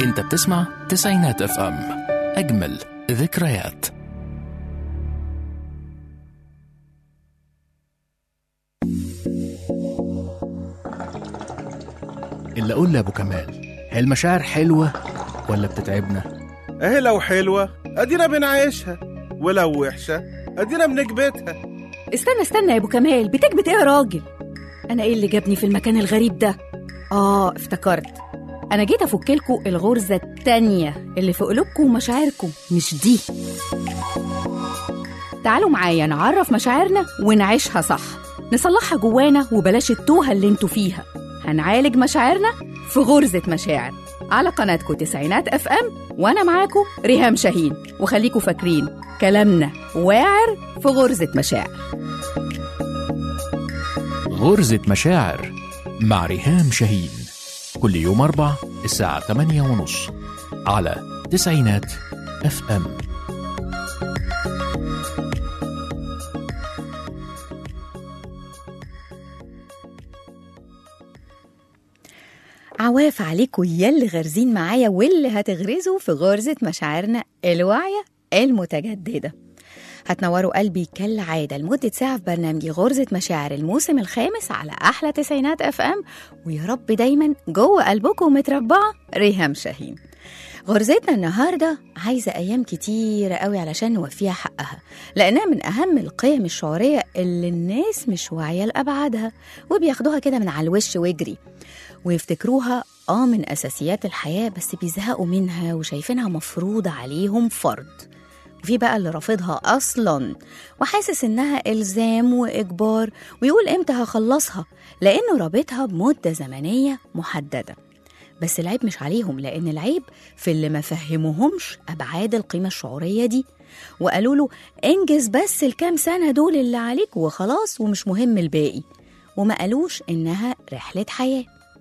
انت بتسمع تسعينات اف ام اجمل ذكريات اللي اقول لابو كمال هي المشاعر حلوه ولا بتتعبنا اهي لو حلوة ادينا بنعيشها ولو وحشة ادينا بنكبتها استنى استنى يا ابو كمال بتكبت ايه يا راجل انا ايه اللي جابني في المكان الغريب ده اه افتكرت انا جيت افكلكوا الغرزه التانية اللي في قلوبكم ومشاعركم مش دي تعالوا معايا نعرف مشاعرنا ونعيشها صح نصلحها جوانا وبلاش التوهه اللي انتوا فيها هنعالج مشاعرنا في غرزه مشاعر على قناتكم تسعينات اف ام وانا معاكم ريهام شاهين وخليكوا فاكرين كلامنا واعر في غرزه مشاعر غرزة مشاعر مع ريهام شاهين كل يوم أربع الساعة 8 ونص على تسعينات اف ام عواف عليكم يلي غارزين معايا واللي هتغرزوا في غرزة مشاعرنا الواعية المتجددة هتنوروا قلبي كالعادة لمدة ساعة في برنامجي غرزة مشاعر الموسم الخامس على أحلى تسعينات أف أم ويا رب دايما جوه قلبكم متربعة ريهام شاهين غرزتنا النهاردة عايزة أيام كتيرة قوي علشان نوفيها حقها لأنها من أهم القيم الشعورية اللي الناس مش واعية لأبعادها وبياخدوها كده من على الوش ويجري ويفتكروها اه من اساسيات الحياه بس بيزهقوا منها وشايفينها مفروضه عليهم فرض وفي بقى اللي رافضها اصلا وحاسس انها الزام واجبار ويقول امتى هخلصها لانه رابطها بمده زمنيه محدده بس العيب مش عليهم لان العيب في اللي ما فهموهمش ابعاد القيمه الشعوريه دي وقالوا له انجز بس الكام سنه دول اللي عليك وخلاص ومش مهم الباقي وما قالوش انها رحله حياه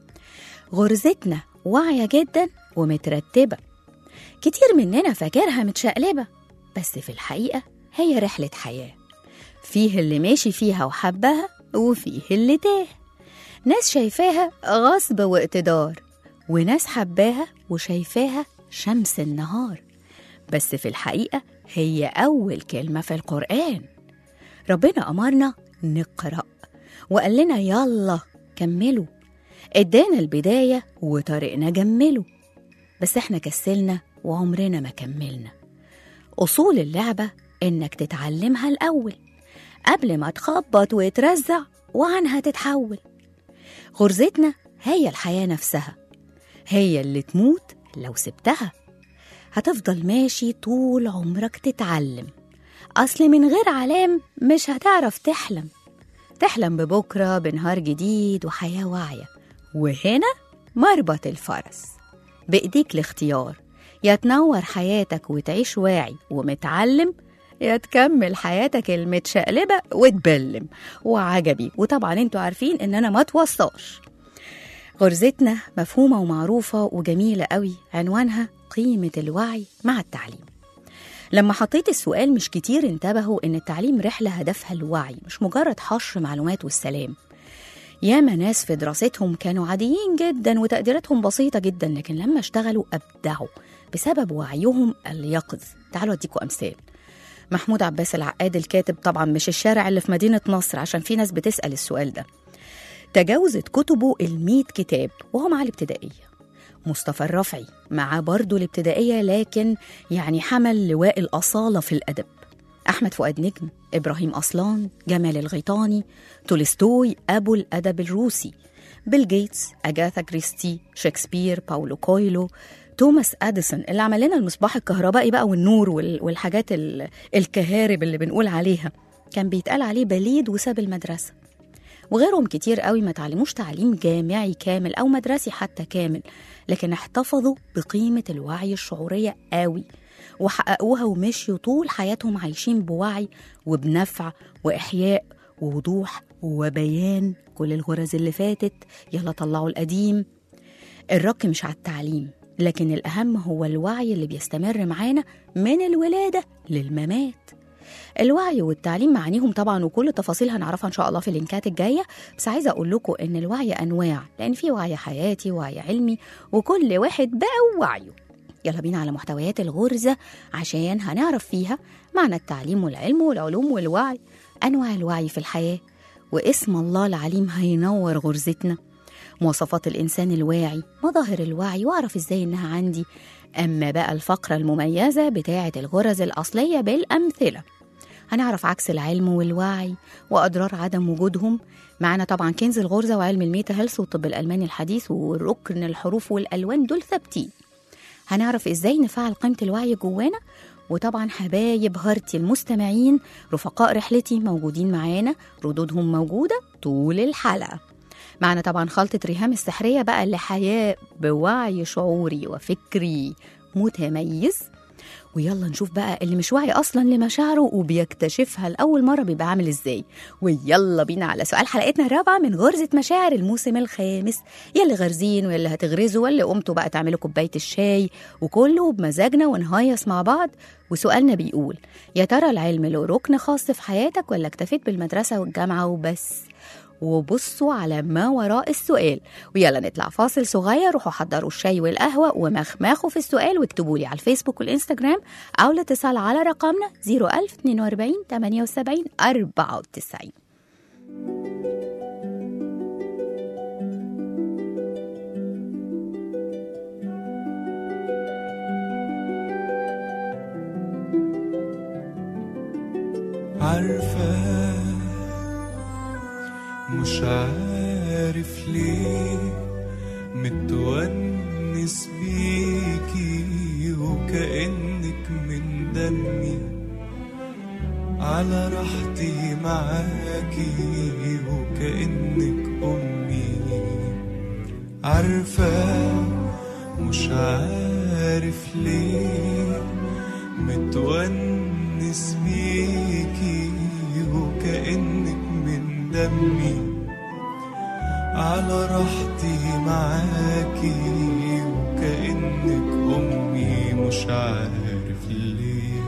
غرزتنا واعية جدا ومترتبة كتير مننا فاكرها متشقلبة بس في الحقيقة هي رحلة حياة فيه اللي ماشي فيها وحبها وفيه اللي تاه ناس شايفاها غصب واقتدار وناس حباها وشايفاها شمس النهار بس في الحقيقة هي أول كلمة في القرآن ربنا أمرنا نقرأ وقال لنا يلا كملوا ادانا البداية وطريقنا جمله بس احنا كسلنا وعمرنا ما كملنا أصول اللعبة إنك تتعلمها الأول قبل ما تخبط وترزع وعنها تتحول غرزتنا هي الحياة نفسها هي اللي تموت لو سبتها هتفضل ماشي طول عمرك تتعلم أصل من غير علام مش هتعرف تحلم تحلم ببكرة بنهار جديد وحياة واعية وهنا مربط الفرس بإيديك الاختيار يا تنور حياتك وتعيش واعي ومتعلم يا تكمل حياتك المتشقلبة وتبلم وعجبي وطبعا انتوا عارفين ان انا ما توصاش غرزتنا مفهومة ومعروفة وجميلة قوي عنوانها قيمة الوعي مع التعليم لما حطيت السؤال مش كتير انتبهوا ان التعليم رحلة هدفها الوعي مش مجرد حشر معلومات والسلام ياما ناس في دراستهم كانوا عاديين جدا وتقديراتهم بسيطة جدا لكن لما اشتغلوا أبدعوا بسبب وعيهم اليقظ تعالوا أديكم أمثال محمود عباس العقاد الكاتب طبعا مش الشارع اللي في مدينة نصر عشان في ناس بتسأل السؤال ده تجاوزت كتبه المية كتاب وهو مع الابتدائية مصطفى الرفعي معاه برضه الابتدائية لكن يعني حمل لواء الأصالة في الأدب أحمد فؤاد نجم إبراهيم أصلان جمال الغيطاني تولستوي أبو الأدب الروسي بيل جيتس أجاثا كريستي شكسبير باولو كويلو توماس أديسون اللي عمل لنا المصباح الكهربائي بقى والنور وال- والحاجات ال- الكهارب اللي بنقول عليها كان بيتقال عليه بليد وساب المدرسة وغيرهم كتير قوي ما تعلموش تعليم جامعي كامل أو مدرسي حتى كامل لكن احتفظوا بقيمة الوعي الشعورية قوي وحققوها ومشيوا طول حياتهم عايشين بوعي وبنفع وإحياء ووضوح وبيان كل الغرز اللي فاتت يلا طلعوا القديم الرك مش على التعليم لكن الأهم هو الوعي اللي بيستمر معانا من الولادة للممات الوعي والتعليم معانيهم طبعا وكل التفاصيل هنعرفها ان شاء الله في اللينكات الجايه بس عايزه اقول لكم ان الوعي انواع لان في وعي حياتي وعي علمي وكل واحد بقى ووعيه يلا بينا على محتويات الغرزه عشان هنعرف فيها معنى التعليم والعلم والعلوم والوعي انواع الوعي في الحياه واسم الله العليم هينور غرزتنا مواصفات الإنسان الواعي مظاهر الوعي وأعرف إزاي إنها عندي أما بقى الفقرة المميزة بتاعة الغرز الأصلية بالأمثلة هنعرف عكس العلم والوعي وأضرار عدم وجودهم معنا طبعا كنز الغرزة وعلم الميتا هيلث والطب الألماني الحديث والركن الحروف والألوان دول ثابتين هنعرف إزاي نفعل قيمة الوعي جوانا وطبعا حبايب هارتي المستمعين رفقاء رحلتي موجودين معانا ردودهم موجودة طول الحلقة معنا طبعا خلطة ريهام السحرية بقى لحياة بوعي شعوري وفكري متميز ويلا نشوف بقى اللي مش واعي اصلا لمشاعره وبيكتشفها لاول مره بيبقى عامل ازاي ويلا بينا على سؤال حلقتنا الرابعه من غرزه مشاعر الموسم الخامس يلي غارزين واللي هتغرزوا واللي قمتوا بقى تعملوا كوبايه الشاي وكله بمزاجنا ونهيص مع بعض وسؤالنا بيقول يا ترى العلم له ركن خاص في حياتك ولا اكتفيت بالمدرسه والجامعه وبس وبصوا على ما وراء السؤال ويلا نطلع فاصل صغير روحوا حضروا الشاي والقهوة ومخمخوا في السؤال واكتبوا لي على الفيسبوك والإنستجرام أو الاتصال على رقمنا 01042 78 94 عارفة مش عارف ليه متونس بيكي وكأنك من دمي على راحتي معاكي وكأنك أمي عارفة مش عارف ليه متونس بيكي وكأنك من دمي على راحتي معاكي وكأنك أمي مش عارف ليه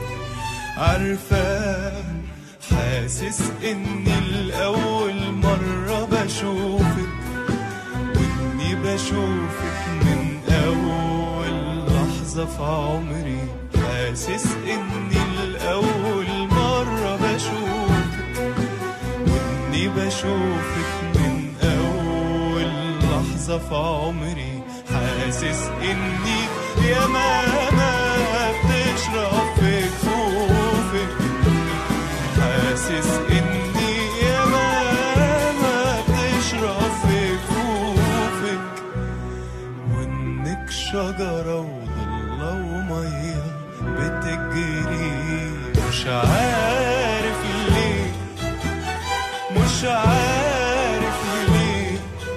عارفة حاسس إني الأول مرة بشوفك وإني بشوفك من أول لحظة في عمري حاسس إني الأول مرة بشوفك وإني بشوفك من أول لحظة في عمري حاسس إني يا ماما بتشرب في كفوفك حاسس إني يا ماما بتشرب في كفوفك وإنك شجرة وضلة ومية بتجري مش عارف ليه مش عارف ليه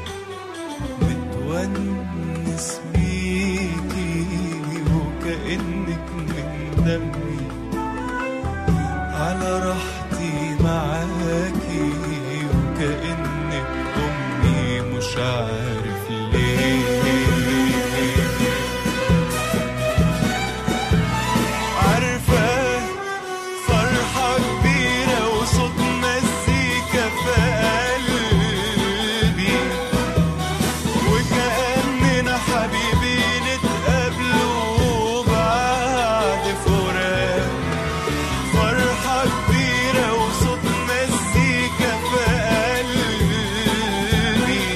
متونس بيكي وكأنك من دمي على راحتي معاكي وكأنك أمي مش عارف ليه عارفة فرحة كبيرة وصوت مزيكا في قلبي وكأننا حبيبين اتقابلوا بعد فراق فرحة كبيرة وصوت مزيكا في قلبي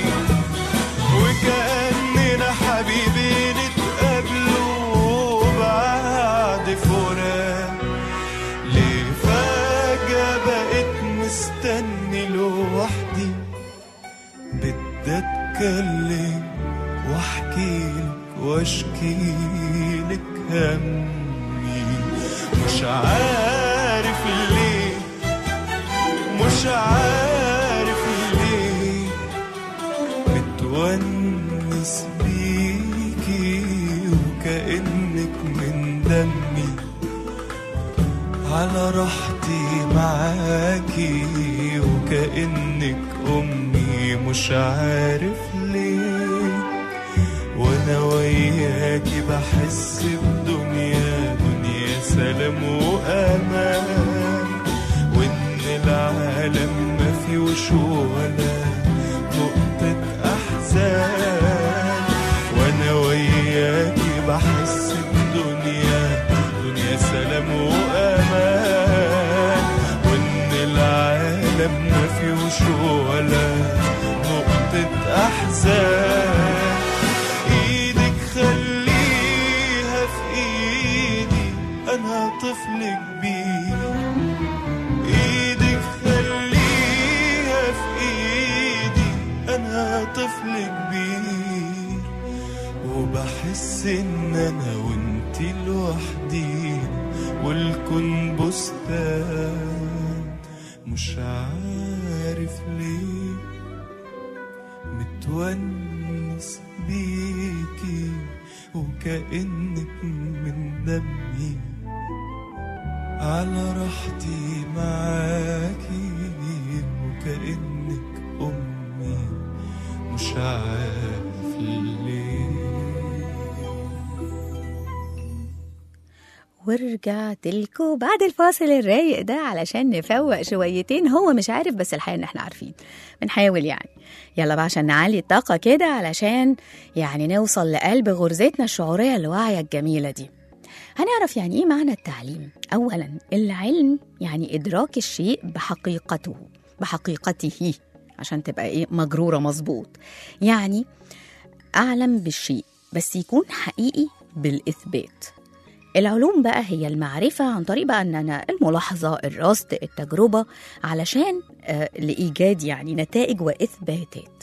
وكأننا حبيبين اتقابلوا بعد فراق ليه فجأة بقيت مستني لوحدي بدي اتكلم واحكيلك واشكيلك همي مش عارف ليه مش عارف ليه متونس بيكي وكأنك من دمي على راحتي معاكي وكأنك أمي مش عارف ليه وأنا وياكي بحس بدنيا دنيا سلام وأمان فيهوش ولا نقطة أحزان وأنا وياكي بحس الدنيا دنيا سلام وأمان وإن العالم ما فيهوش ولا نقطة أحزان إيدك خليها في إيدي أنا طفل كبير ايدك خليها في ايدي انا طفل كبير وبحس ان انا وانتي لوحدينا والكون بستان مش عارف ليه متونس بيكي وكأنك من دمي على راحتي معاكي وكأنك أمي مش عارف ليه ورجعت لكم بعد الفاصل الرايق ده علشان نفوق شويتين هو مش عارف بس الحقيقة ان احنا عارفين بنحاول يعني يلا بقى عشان نعلي الطاقة كده علشان يعني نوصل لقلب غرزتنا الشعورية الواعية الجميلة دي هنعرف يعني ايه معنى التعليم اولا العلم يعني ادراك الشيء بحقيقته بحقيقته عشان تبقى ايه مجروره مظبوط يعني اعلم بالشيء بس يكون حقيقي بالاثبات العلوم بقى هي المعرفة عن طريق بقى أن أنا الملاحظة الرصد التجربة علشان آه لإيجاد يعني نتائج وإثباتات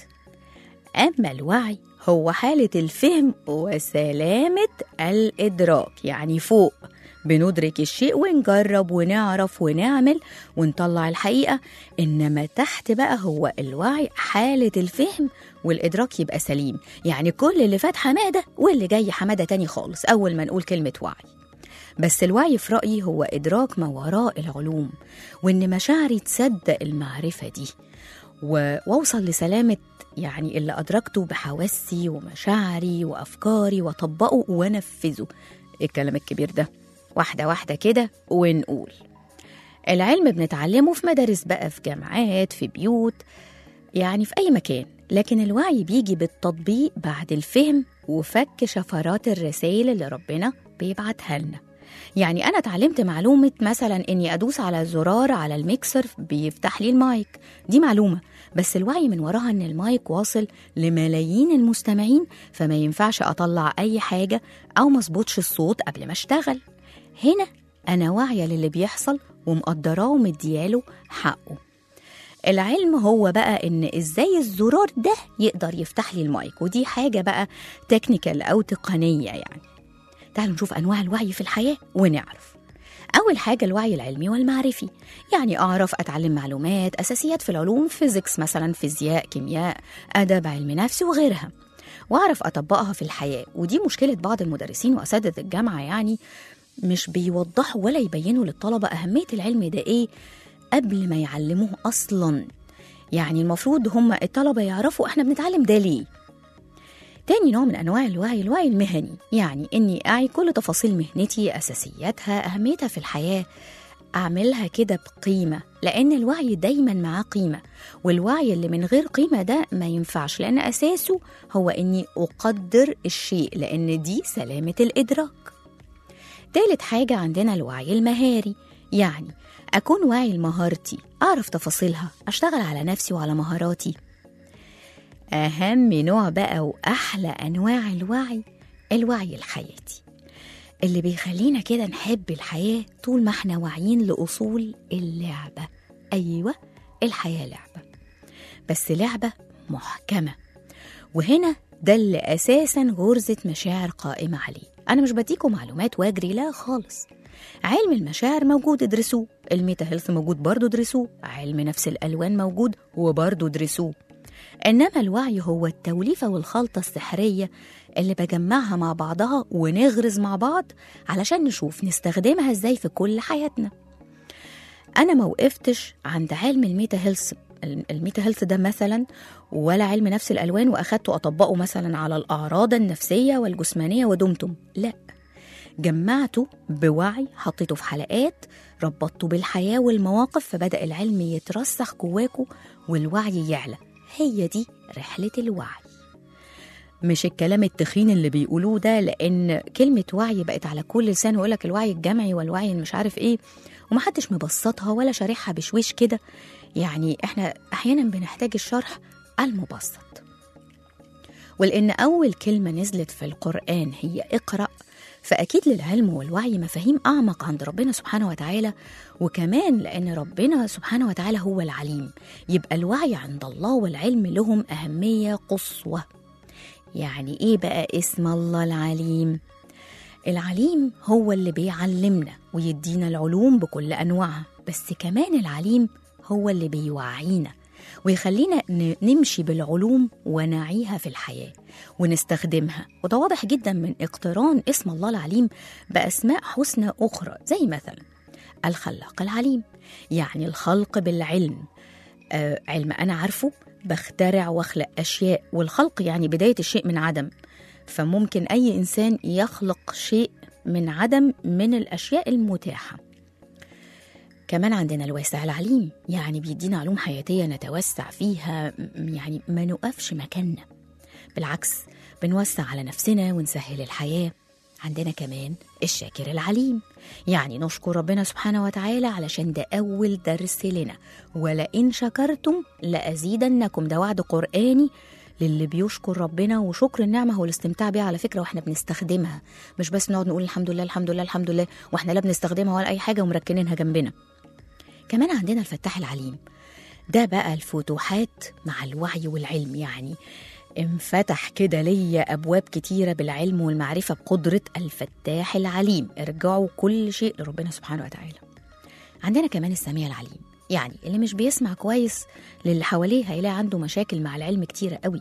أما الوعي هو حالة الفهم وسلامة الإدراك يعني فوق بندرك الشيء ونجرب ونعرف ونعمل ونطلع الحقيقة إنما تحت بقى هو الوعي حالة الفهم والإدراك يبقى سليم يعني كل اللي فات حمادة واللي جاي حمادة تاني خالص أول ما نقول كلمة وعي بس الوعي في رأيي هو إدراك ما وراء العلوم وإن مشاعري تصدق المعرفة دي و- واوصل لسلامة يعني اللي أدركته بحواسي ومشاعري وأفكاري وأطبقه وأنفذه الكلام الكبير ده واحدة واحدة كده ونقول العلم بنتعلمه في مدارس بقى في جامعات في بيوت يعني في أي مكان لكن الوعي بيجي بالتطبيق بعد الفهم وفك شفرات الرسائل اللي ربنا بيبعتها لنا يعني أنا اتعلمت معلومة مثلا إني أدوس على زرار على الميكسر بيفتح لي المايك دي معلومة بس الوعي من وراها إن المايك واصل لملايين المستمعين فما ينفعش أطلع أي حاجة أو مظبوطش الصوت قبل ما أشتغل هنا أنا واعية للي بيحصل ومقدراه ومدياله حقه العلم هو بقى ان ازاي الزرار ده يقدر يفتح لي المايك ودي حاجه بقى تكنيكال او تقنيه يعني تعالوا نشوف انواع الوعي في الحياه ونعرف اول حاجه الوعي العلمي والمعرفي يعني اعرف اتعلم معلومات اساسيات في العلوم فيزيكس مثلا فيزياء كيمياء ادب علم نفس وغيرها واعرف اطبقها في الحياه ودي مشكله بعض المدرسين واساتذه الجامعه يعني مش بيوضحوا ولا يبينوا للطلبه اهميه العلم ده ايه قبل ما يعلموه اصلا يعني المفروض هم الطلبه يعرفوا احنا بنتعلم ده ليه تاني نوع من انواع الوعي الوعي المهني يعني اني اعي كل تفاصيل مهنتي اساسياتها اهميتها في الحياه اعملها كده بقيمه لان الوعي دايما معاه قيمه والوعي اللي من غير قيمه ده ما ينفعش لان اساسه هو اني اقدر الشيء لان دي سلامه الادراك تالت حاجه عندنا الوعي المهاري يعني أكون واعي لمهارتي أعرف تفاصيلها أشتغل على نفسي وعلى مهاراتي أهم نوع بقى وأحلى أنواع الوعي الوعي الحياتي اللي بيخلينا كده نحب الحياة طول ما احنا واعيين لأصول اللعبة أيوة الحياة لعبة بس لعبة محكمة وهنا ده اللي أساسا غرزة مشاعر قائمة عليه أنا مش بديكم معلومات واجري لا خالص علم المشاعر موجود ادرسوه الميتا هيلث موجود برضه ادرسوه علم نفس الألوان موجود وبرضه ادرسوه إنما الوعي هو التوليفة والخلطة السحرية اللي بجمعها مع بعضها ونغرز مع بعض علشان نشوف نستخدمها ازاي في كل حياتنا أنا ما وقفتش عند علم الميتا هيلث الميتا هيلث ده مثلا ولا علم نفس الألوان وأخدته أطبقه مثلا على الأعراض النفسية والجسمانية ودمتم لا جمعته بوعي حطيته في حلقات ربطته بالحياة والمواقف فبدأ العلم يترسخ جواكوا والوعي يعلى هي دي رحلة الوعي مش الكلام التخين اللي بيقولوه ده لأن كلمة وعي بقت على كل لسان ويقولك الوعي الجمعي والوعي مش عارف إيه ومحدش مبسطها ولا شارحها بشويش كده يعني إحنا أحيانا بنحتاج الشرح المبسط ولأن أول كلمة نزلت في القرآن هي اقرأ فأكيد للعلم والوعي مفاهيم أعمق عند ربنا سبحانه وتعالى وكمان لأن ربنا سبحانه وتعالى هو العليم يبقى الوعي عند الله والعلم لهم أهمية قصوى يعني إيه بقى اسم الله العليم؟ العليم هو اللي بيعلمنا ويدينا العلوم بكل أنواعها بس كمان العليم هو اللي بيوعينا ويخلينا ن- نمشي بالعلوم ونعيها في الحياة ونستخدمها وده واضح جدا من اقتران اسم الله العليم بأسماء حسنى أخرى زي مثلا الخلاق العليم يعني الخلق بالعلم آه علم أنا عارفه بخترع واخلق أشياء والخلق يعني بداية الشيء من عدم فممكن أي إنسان يخلق شيء من عدم من الأشياء المتاحة كمان عندنا الواسع العليم يعني بيدينا علوم حياتية نتوسع فيها م- يعني ما نقفش مكاننا بالعكس بنوسع على نفسنا ونسهل الحياة عندنا كمان الشاكر العليم يعني نشكر ربنا سبحانه وتعالى علشان ده أول درس لنا ولئن شكرتم لأزيدنكم ده وعد قرآني للي بيشكر ربنا وشكر النعمة هو الاستمتاع بيها على فكرة واحنا بنستخدمها مش بس نقعد نقول الحمد لله الحمد لله الحمد لله واحنا لا بنستخدمها ولا أي حاجة ومركنينها جنبنا كمان عندنا الفتاح العليم ده بقى الفتوحات مع الوعي والعلم يعني انفتح كده ليا أبواب كتيرة بالعلم والمعرفة بقدرة الفتاح العليم ارجعوا كل شيء لربنا سبحانه وتعالى عندنا كمان السميع العليم يعني اللي مش بيسمع كويس للي حواليه هيلاقي عنده مشاكل مع العلم كتيرة قوي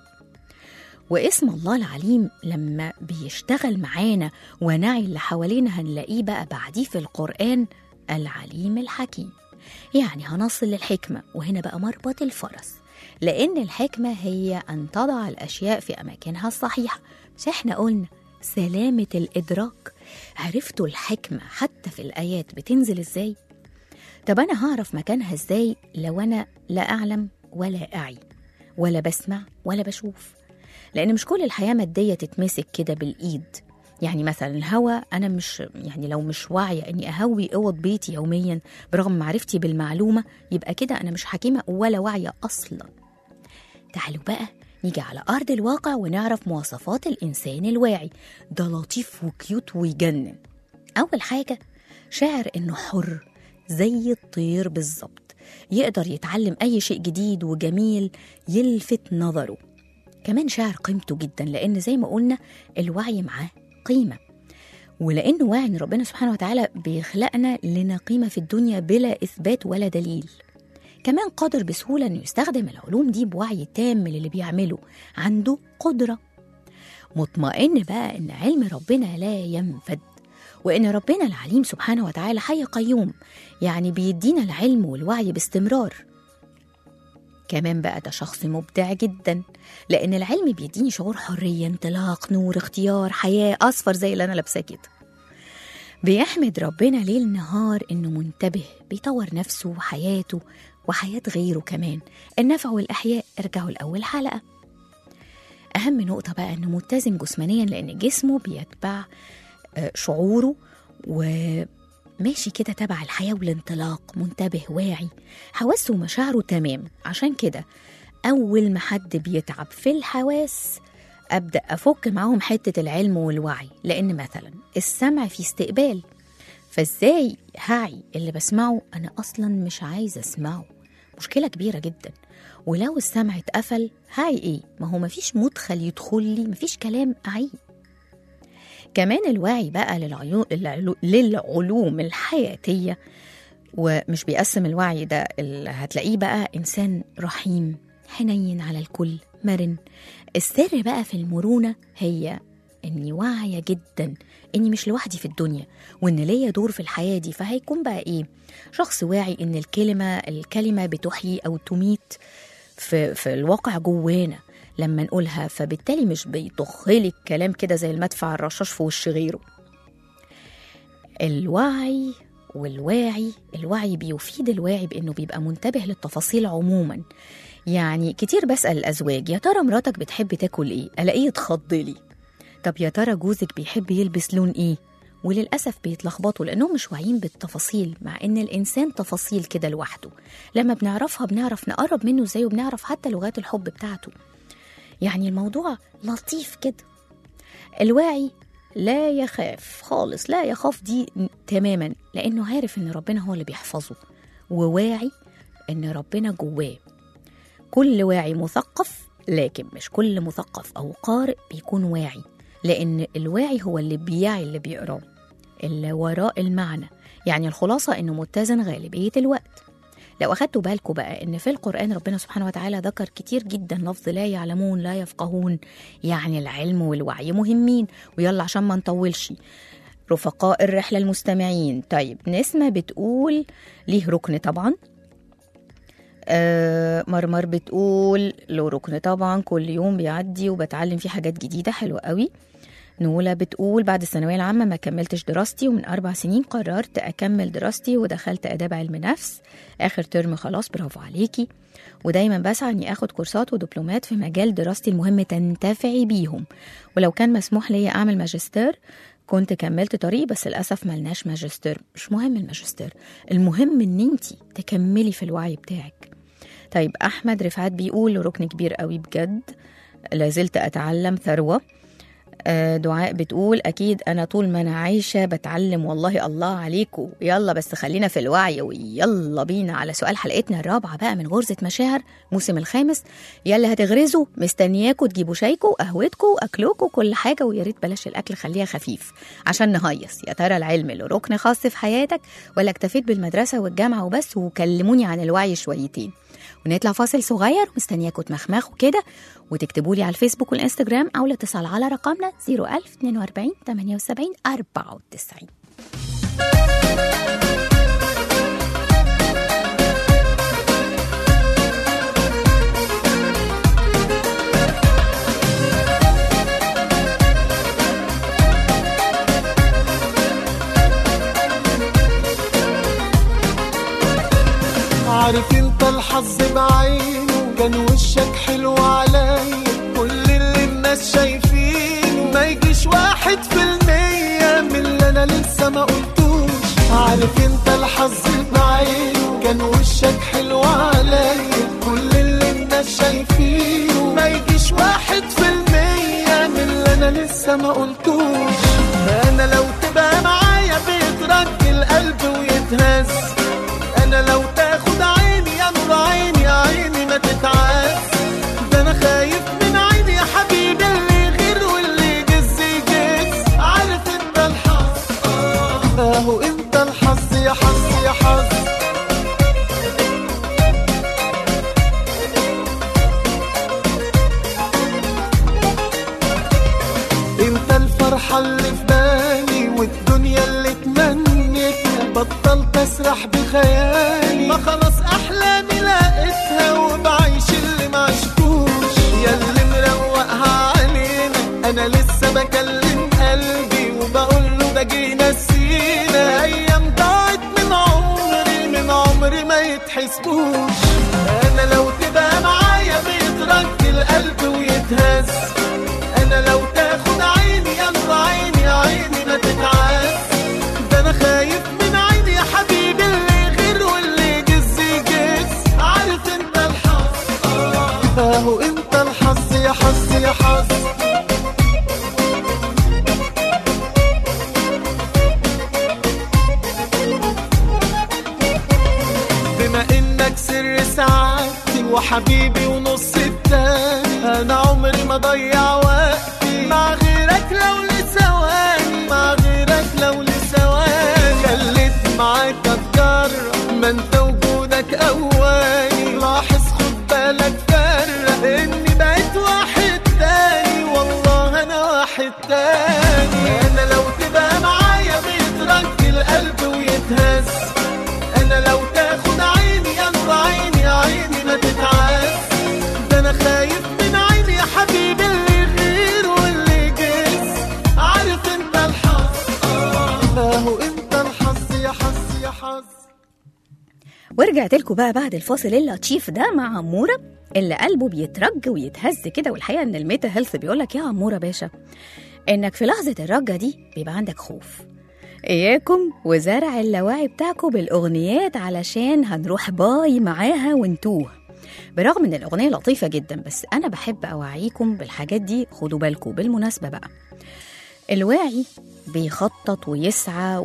واسم الله العليم لما بيشتغل معانا ونعي اللي حوالينا هنلاقيه بقى بعديه في القرآن العليم الحكيم يعني هنصل للحكمة وهنا بقى مربط الفرس لأن الحكمة هي أن تضع الأشياء في أماكنها الصحيحة مش إحنا قلنا سلامة الإدراك عرفتوا الحكمة حتى في الآيات بتنزل إزاي؟ طب أنا هعرف مكانها إزاي لو أنا لا أعلم ولا أعي ولا بسمع ولا بشوف لأن مش كل الحياة مادية تتمسك كده بالإيد يعني مثلا الهوا أنا مش يعني لو مش واعية إني أهوي أوض بيتي يوميا برغم معرفتي بالمعلومة يبقى كده أنا مش حكيمة ولا واعية أصلا تعالوا بقى نيجي على أرض الواقع ونعرف مواصفات الإنسان الواعي ده لطيف وكيوت ويجنن أول حاجة شاعر إنه حر زي الطير بالظبط يقدر يتعلم أي شيء جديد وجميل يلفت نظره كمان شاعر قيمته جدا لأن زي ما قلنا الوعي معاه قيمة ولأنه واعي إن ربنا سبحانه وتعالى بيخلقنا لنا قيمة في الدنيا بلا إثبات ولا دليل كمان قادر بسهولة إنه يستخدم العلوم دي بوعي تام للي بيعمله عنده قدرة مطمئن بقى إن علم ربنا لا ينفد وإن ربنا العليم سبحانه وتعالى حي قيوم يعني بيدينا العلم والوعي باستمرار كمان بقى ده شخص مبدع جدا لأن العلم بيديني شعور حرية انطلاق نور اختيار حياة أصفر زي اللي أنا لابساه كده بيحمد ربنا ليل نهار إنه منتبه بيطور نفسه وحياته وحياة غيره كمان النفع والأحياء ارجعوا لأول حلقة أهم نقطة بقى إنه متزن جسمانيا لأن جسمه بيتبع آه، شعوره وماشي كده تبع الحياة والانطلاق منتبه واعي حواسه ومشاعره تمام عشان كده أول ما حد بيتعب في الحواس أبدأ أفك معاهم حتة العلم والوعي لأن مثلا السمع في استقبال فازاي هعي اللي بسمعه أنا أصلا مش عايزة أسمعه مشكلة كبيرة جدا ولو السمع اتقفل هعي إيه ما هو مفيش مدخل يدخل لي مفيش كلام أعيه كمان الوعي بقى للعيو... للعلو... للعلوم الحياتية ومش بيقسم الوعي ده اللي هتلاقيه بقى إنسان رحيم حنين على الكل مرن السر بقى في المرونة هي إني واعية جدا إني مش لوحدي في الدنيا وإن ليا دور في الحياة دي فهيكون بقى إيه شخص واعي إن الكلمة الكلمة بتحيي أو تميت في, في الواقع جوانا لما نقولها فبالتالي مش بيطخلك كلام كده زي المدفع الرشاش في وش غيره الوعي والواعي الوعي بيفيد الواعي بانه بيبقى منتبه للتفاصيل عموما يعني كتير بسأل الأزواج يا ترى مراتك بتحب تاكل إيه؟ ألاقيه يتخض لي طب يا ترى جوزك بيحب يلبس لون إيه؟ وللأسف بيتلخبطوا لأنهم مش واعيين بالتفاصيل مع إن الإنسان تفاصيل كده لوحده لما بنعرفها بنعرف نقرب منه إزاي وبنعرف حتى لغات الحب بتاعته يعني الموضوع لطيف كده الواعي لا يخاف خالص لا يخاف دي تماما لأنه عارف إن ربنا هو اللي بيحفظه وواعي إن ربنا جواه كل واعي مثقف لكن مش كل مثقف أو قارئ بيكون واعي لأن الواعي هو اللي بيعي اللي بيقراه اللي وراء المعنى يعني الخلاصة إنه متزن غالبية الوقت لو أخدتوا بالكم بقى إن في القرآن ربنا سبحانه وتعالى ذكر كتير جدا لفظ لا يعلمون لا يفقهون يعني العلم والوعي مهمين ويلا عشان ما نطولش رفقاء الرحلة المستمعين طيب نسمة بتقول ليه ركن طبعا آه مرمر بتقول له ركن طبعا كل يوم بيعدي وبتعلم فيه حاجات جديدة حلوة قوي نولا بتقول بعد الثانوية العامة ما كملتش دراستي ومن أربع سنين قررت أكمل دراستي ودخلت آداب علم نفس آخر ترم خلاص برافو عليكي ودايما بسعى إني آخد كورسات ودبلومات في مجال دراستي المهم تنتفعي بيهم ولو كان مسموح لي أعمل ماجستير كنت كملت طريقي بس للأسف ملناش ماجستير مش مهم الماجستير المهم إن انتي تكملي في الوعي بتاعك طيب أحمد رفعت بيقول ركن كبير قوي بجد لازلت أتعلم ثروة آه، دعاء بتقول أكيد أنا طول ما أنا عايشة بتعلم والله الله عليكم يلا بس خلينا في الوعي ويلا بينا على سؤال حلقتنا الرابعة بقى من غرزة مشاعر موسم الخامس يلا هتغرزوا مستنياكوا تجيبوا شايكوا قهوتكوا أكلوكوا كل حاجة ويا ريت بلاش الأكل خليها خفيف عشان نهيص يا ترى العلم له ركن خاص في حياتك ولا اكتفيت بالمدرسة والجامعة وبس وكلموني عن الوعي شويتين ونطلع فاصل صغير مستنياكوا تمخمخوا كده وتكتبوا لي على الفيسبوك والانستجرام او الاتصال على رقمنا 01042 78 94 عارف انت الحظ بعينه كان وشك حلو عليا كل اللي الناس شايفينه ما يجيش واحد في المية من اللي انا لسه ما قلتوش عارف انت الحظ بعينه كان وشك حلو عليا كل اللي الناس شايفينه ما يجيش واحد في المية من اللي انا لسه ما قلتوش انا لو تبقى معايا بيترك القلب ويتهز انا لو تاخد عيني يا نور عيني يا عيني ما تتعاس ده انا خايف من عيني يا حبيبي اللي غير واللي جز يجز عارف انت الحظ آه، اهو انت الحظ يا حظ يا حظ انت الفرحة اللي في بالي والدنيا اللي اتمنيتها بطلت اسرح بخيالي ما خلاص احلامي لقيتها وبعيش اللي ما عشتوش يا اللي مروقها علينا انا لسه بكلم قلبي وبقول له ده جينا نسينا ايام ضاعت من عمري من عمري ما يتحسبوش انا لو تبقى معايا بيترك القلب ويتهز انا لو تاخد عيني يا نور عيني يا عيني ما تتعاس ده انا خايف من عيني يا حبيبي اللي غير واللي جز يجز عارف انت الحظ آه، اهو انت الحظ يا حظ يا حظ بما انك سر سعادتي وحبيبي ونص التاني انا عمري ما ضيع وقتي مع غيرك لو لثواني مع غيرك لو لثواني خليت معاك اتجرب ما انت وجودك اواني لاحظ خد بالك فرق اني بقيت واحد تاني والله انا واحد تاني انا لو تبقى معايا بيترك القلب ويتهز انا لو تاخد عيني يا نور عيني يا عيني ما تتعاس ده انا خايف من عيني يا حبيبي اللي غير واللي جز عارف انت الحظ آه، اهو انت ورجعت لكم بقى بعد الفاصل اللطيف ده مع عموره اللي قلبه بيترج ويتهز كده والحقيقه ان الميتا هيلث بيقول لك يا عموره باشا انك في لحظه الرجه دي بيبقى عندك خوف اياكم وزرع اللاواعي بتاعكم بالاغنيات علشان هنروح باي معاها ونتوه برغم ان الاغنيه لطيفه جدا بس انا بحب اوعيكم بالحاجات دي خدوا بالكم بالمناسبه بقى الواعي بيخطط ويسعى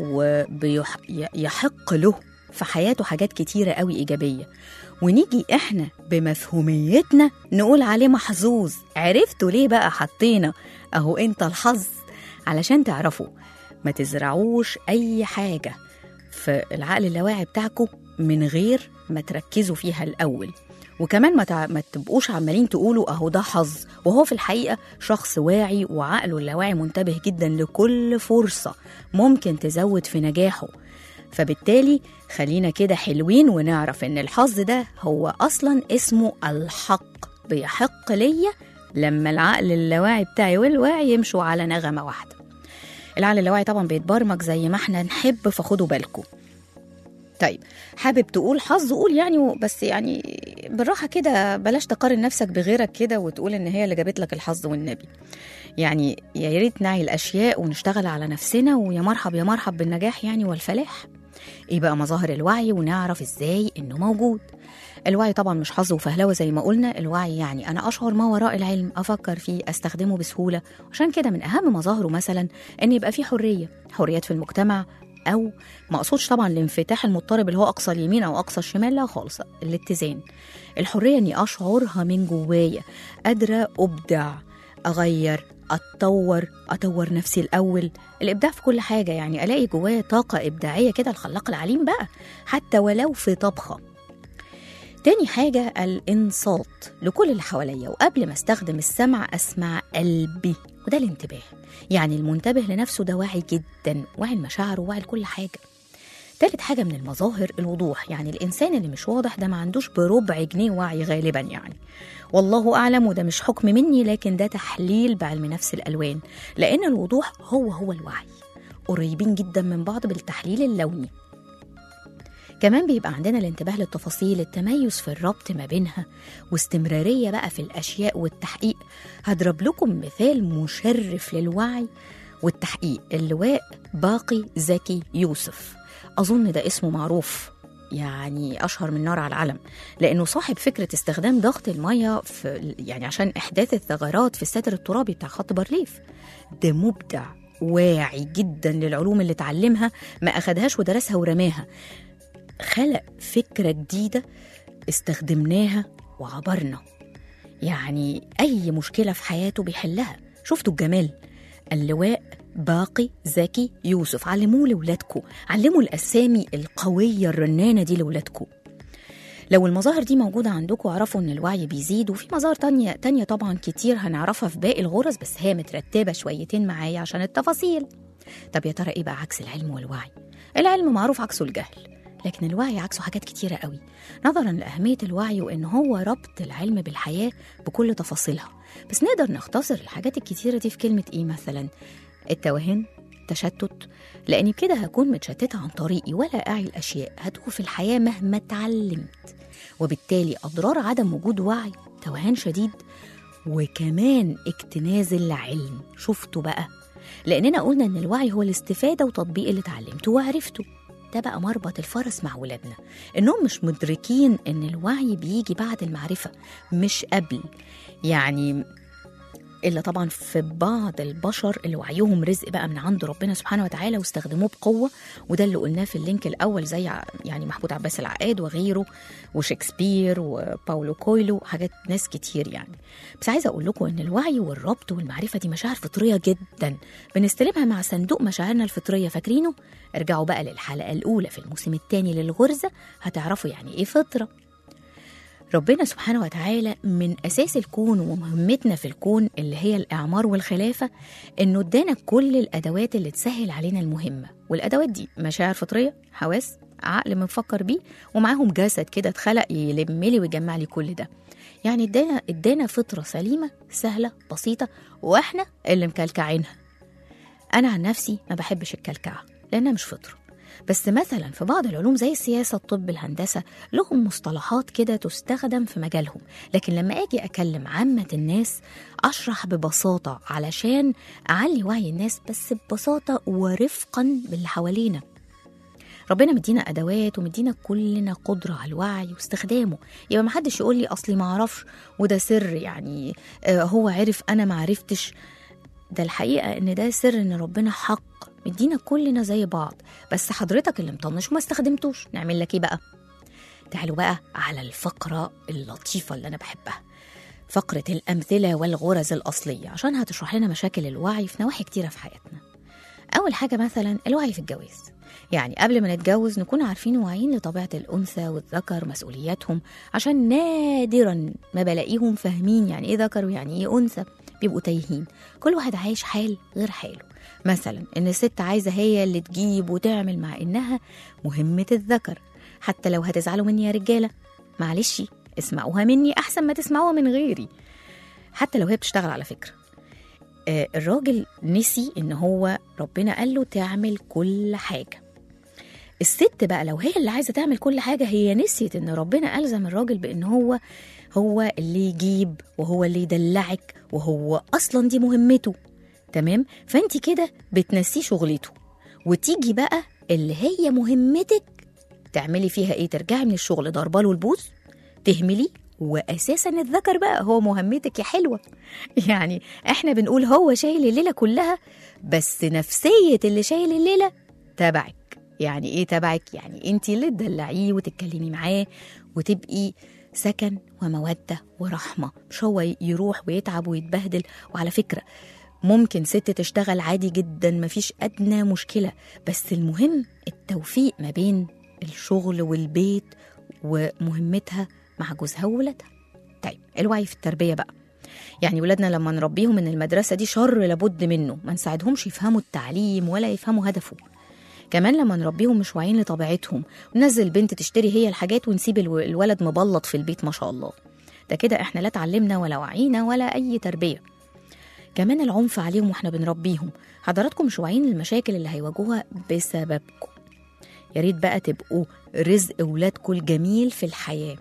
ويحق له في حياته حاجات كتيرة قوي إيجابية ونيجي إحنا بمفهوميتنا نقول عليه محظوظ عرفتوا ليه بقى حطينا أهو أنت الحظ علشان تعرفوا ما تزرعوش أي حاجة في العقل اللاواعي بتاعكم من غير ما تركزوا فيها الأول وكمان ما, تع... ما تبقوش عمالين تقولوا اهو ده حظ وهو في الحقيقه شخص واعي وعقله اللاواعي منتبه جدا لكل فرصه ممكن تزود في نجاحه فبالتالي خلينا كده حلوين ونعرف ان الحظ ده هو اصلا اسمه الحق بيحق ليا لما العقل اللاواعي بتاعي والواعي يمشوا على نغمه واحده العقل اللاواعي طبعا بيتبرمج زي ما احنا نحب فخدوا بالكم طيب حابب تقول حظ قول يعني بس يعني بالراحه كده بلاش تقارن نفسك بغيرك كده وتقول ان هي اللي جابت لك الحظ والنبي يعني يا ريت نعي الاشياء ونشتغل على نفسنا ويا مرحب يا مرحب بالنجاح يعني والفلاح ايه بقى مظاهر الوعي ونعرف ازاي انه موجود الوعي طبعا مش حظ وفهلوه زي ما قلنا الوعي يعني انا اشعر ما وراء العلم افكر فيه استخدمه بسهوله عشان كده من اهم مظاهره مثلا ان يبقى في حريه حريات في المجتمع او ما اقصدش طبعا الانفتاح المضطرب اللي هو اقصى اليمين او اقصى الشمال لا خالص الاتزان الحريه اني اشعرها من جوايا قادره ابدع اغير اتطور اطور نفسي الاول الابداع في كل حاجه يعني الاقي جوايا طاقه ابداعيه كده الخلاق العليم بقى حتى ولو في طبخه تاني حاجة الإنصات لكل اللي حواليا وقبل ما استخدم السمع أسمع قلبي وده الانتباه يعني المنتبه لنفسه ده واعي جدا واعي لمشاعره واعي لكل حاجة تالت حاجة من المظاهر الوضوح يعني الإنسان اللي مش واضح ده ما عندوش بربع جنيه وعي غالبا يعني والله أعلم وده مش حكم مني لكن ده تحليل بعلم نفس الألوان لأن الوضوح هو هو الوعي قريبين جدا من بعض بالتحليل اللوني كمان بيبقى عندنا الانتباه للتفاصيل التميز في الربط ما بينها واستمرارية بقى في الأشياء والتحقيق هضرب لكم مثال مشرف للوعي والتحقيق اللواء باقي زكي يوسف أظن ده اسمه معروف يعني أشهر من نار على العلم لأنه صاحب فكرة استخدام ضغط المية في يعني عشان إحداث الثغرات في الساتر الترابي بتاع خط بارليف ده مبدع واعي جدا للعلوم اللي اتعلمها ما أخدهاش ودرسها ورماها خلق فكرة جديدة استخدمناها وعبرنا يعني أي مشكلة في حياته بيحلها شفتوا الجمال اللواء باقي زكي يوسف علموه لولادكم علموا الأسامي القوية الرنانة دي لولادكم لو المظاهر دي موجودة عندكم اعرفوا إن الوعي بيزيد وفي مظاهر تانية, تانية طبعا كتير هنعرفها في باقي الغرز بس هي مترتبة شويتين معايا عشان التفاصيل طب يا ترى إيه بقى عكس العلم والوعي؟ العلم معروف عكسه الجهل لكن الوعي عكسه حاجات كتيرة قوي نظرا لأهمية الوعي وإن هو ربط العلم بالحياة بكل تفاصيلها بس نقدر نختصر الحاجات الكتيرة دي في كلمة إيه مثلا التوهان تشتت لأني بكده هكون متشتتة عن طريقي ولا أعي الأشياء هتوه في الحياة مهما اتعلمت وبالتالي أضرار عدم وجود وعي توهان شديد وكمان اكتناز العلم شفتوا بقى لأننا قلنا إن الوعي هو الاستفادة وتطبيق اللي اتعلمته وعرفته ده بقى مربط الفرس مع ولادنا انهم مش مدركين ان الوعي بيجي بعد المعرفه مش قبل يعني الا طبعا في بعض البشر اللي وعيهم رزق بقى من عند ربنا سبحانه وتعالى واستخدموه بقوه وده اللي قلناه في اللينك الاول زي ع- يعني محمود عباس العقاد وغيره وشكسبير وباولو كويلو حاجات ناس كتير يعني بس عايزه اقول لكم ان الوعي والربط والمعرفه دي مشاعر فطريه جدا بنستلمها مع صندوق مشاعرنا الفطريه فاكرينه ارجعوا بقى للحلقه الاولى في الموسم الثاني للغرزه هتعرفوا يعني ايه فطره ربنا سبحانه وتعالى من أساس الكون ومهمتنا في الكون اللي هي الإعمار والخلافة إنه ادانا كل الأدوات اللي تسهل علينا المهمة والأدوات دي مشاعر فطرية حواس عقل بنفكر بيه ومعاهم جسد كده اتخلق يلم لي ويجمع لي كل ده يعني ادانا ادانا فطرة سليمة سهلة بسيطة واحنا اللي مكلكعينها أنا عن نفسي ما بحبش الكلكعة لأنها مش فطرة بس مثلا في بعض العلوم زي السياسة الطب الهندسة لهم مصطلحات كده تستخدم في مجالهم لكن لما أجي أكلم عامة الناس أشرح ببساطة علشان أعلي وعي الناس بس ببساطة ورفقا باللي حوالينا ربنا مدينا ادوات ومدينا كلنا قدره على الوعي واستخدامه يبقى محدش يقول لي اصلي ما اعرفش وده سر يعني آه هو عرف انا ما عرفتش ده الحقيقه ان ده سر ان ربنا حق مدينا كلنا زي بعض بس حضرتك اللي مطنش وما استخدمتوش نعمل لك ايه بقى تعالوا بقى على الفقره اللطيفه اللي انا بحبها فقره الامثله والغرز الاصليه عشان هتشرح لنا مشاكل الوعي في نواحي كتيره في حياتنا اول حاجه مثلا الوعي في الجواز يعني قبل ما نتجوز نكون عارفين واعيين لطبيعة الأنثى والذكر مسؤولياتهم عشان نادرا ما بلاقيهم فاهمين يعني إيه ذكر ويعني إيه أنثى بيبقوا تايهين كل واحد عايش حال غير حاله مثلا إن الست عايزة هي اللي تجيب وتعمل مع إنها مهمة الذكر حتى لو هتزعلوا مني يا رجالة معلش اسمعوها مني أحسن ما تسمعوها من غيري حتى لو هي بتشتغل على فكرة آه الراجل نسي إن هو ربنا قال له تعمل كل حاجة الست بقى لو هي اللي عايزه تعمل كل حاجه هي نسيت ان ربنا الزم الراجل بان هو هو اللي يجيب وهو اللي يدلعك وهو اصلا دي مهمته تمام فانت كده بتنسيه شغلته وتيجي بقى اللي هي مهمتك تعملي فيها ايه ترجعي من الشغل ضربه له البوز تهملي واساسا الذكر بقى هو مهمتك يا حلوه يعني احنا بنقول هو شايل الليله كلها بس نفسيه اللي شايل الليله تبعك يعني ايه تبعك يعني انت اللي تدلعيه وتتكلمي معاه وتبقي سكن وموده ورحمه مش هو يروح ويتعب ويتبهدل وعلى فكره ممكن ست تشتغل عادي جدا مفيش ادنى مشكله بس المهم التوفيق ما بين الشغل والبيت ومهمتها مع جوزها وولادها طيب الوعي في التربيه بقى يعني ولادنا لما نربيهم ان المدرسه دي شر لابد منه ما نساعدهمش يفهموا التعليم ولا يفهموا هدفه كمان لما نربيهم مش واعيين لطبيعتهم وننزل البنت تشتري هي الحاجات ونسيب الو- الولد مبلط في البيت ما شاء الله ده كده احنا لا اتعلمنا ولا وعينا ولا اي تربيه كمان العنف عليهم واحنا بنربيهم حضراتكم مش واعيين للمشاكل اللي هيواجهوها بسببكم يا ريت بقى تبقوا رزق ولادكم الجميل في الحياه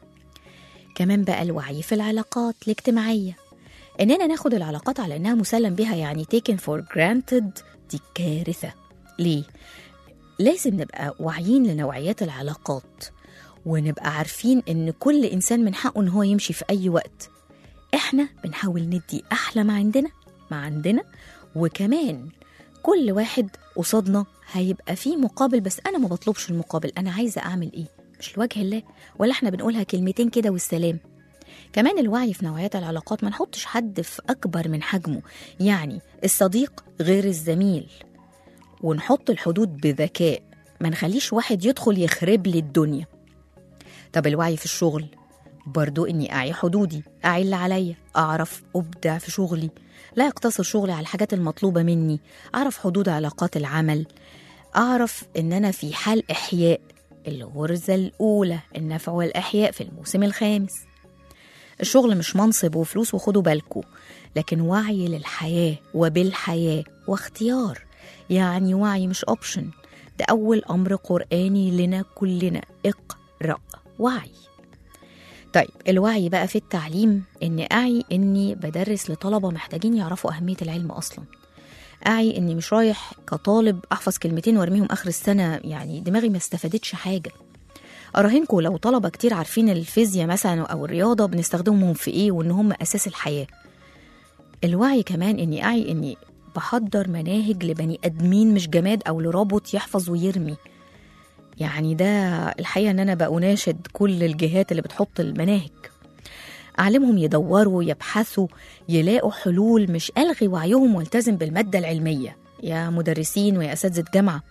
كمان بقى الوعي في العلاقات الاجتماعيه اننا ناخد العلاقات على انها مسلم بها يعني taken for granted دي كارثه ليه لازم نبقى واعيين لنوعيات العلاقات ونبقى عارفين ان كل انسان من حقه ان هو يمشي في اي وقت احنا بنحاول ندي احلى ما عندنا ما عندنا وكمان كل واحد قصادنا هيبقى فيه مقابل بس انا ما بطلبش المقابل انا عايزه اعمل ايه مش لوجه الله ولا احنا بنقولها كلمتين كده والسلام كمان الوعي في نوعيات العلاقات ما نحطش حد في اكبر من حجمه يعني الصديق غير الزميل ونحط الحدود بذكاء ما نخليش واحد يدخل يخرب لي الدنيا طب الوعي في الشغل برضو اني اعي حدودي اعي اللي عليا اعرف ابدع في شغلي لا يقتصر شغلي على الحاجات المطلوبه مني اعرف حدود علاقات العمل اعرف ان انا في حال احياء الغرزه الاولى النفع والاحياء في الموسم الخامس الشغل مش منصب وفلوس وخدوا بالكم لكن وعي للحياه وبالحياه واختيار يعني وعي مش اوبشن ده اول امر قراني لنا كلنا اقرا وعي طيب الوعي بقى في التعليم اني اعي اني بدرس لطلبه محتاجين يعرفوا اهميه العلم اصلا اعي اني مش رايح كطالب احفظ كلمتين وارميهم اخر السنه يعني دماغي ما استفادتش حاجه اراهنكم لو طلبه كتير عارفين الفيزياء مثلا او الرياضه بنستخدمهم في ايه وان هم اساس الحياه الوعي كمان اني اعي اني بحضر مناهج لبني ادمين مش جماد او لروبوت يحفظ ويرمي يعني ده الحقيقه ان انا بأناشد كل الجهات اللي بتحط المناهج اعلمهم يدوروا يبحثوا يلاقوا حلول مش الغي وعيهم والتزم بالماده العلميه يا مدرسين ويا اساتذه جامعه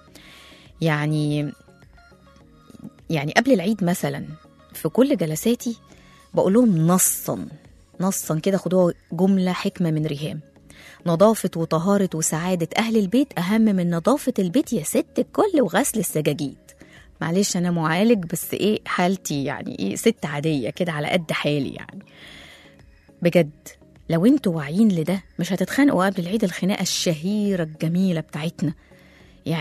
يعني يعني قبل العيد مثلا في كل جلساتي بقول لهم نصا نصا كده خدوها جمله حكمه من ريهام نظافة وطهارة وسعادة أهل البيت أهم من نظافة البيت يا ست الكل وغسل السجاجيد معلش أنا معالج بس إيه حالتي يعني إيه ست عادية كده على قد حالي يعني بجد لو انتوا واعيين لده مش هتتخانقوا قبل العيد الخناقة الشهيرة الجميلة بتاعتنا يعني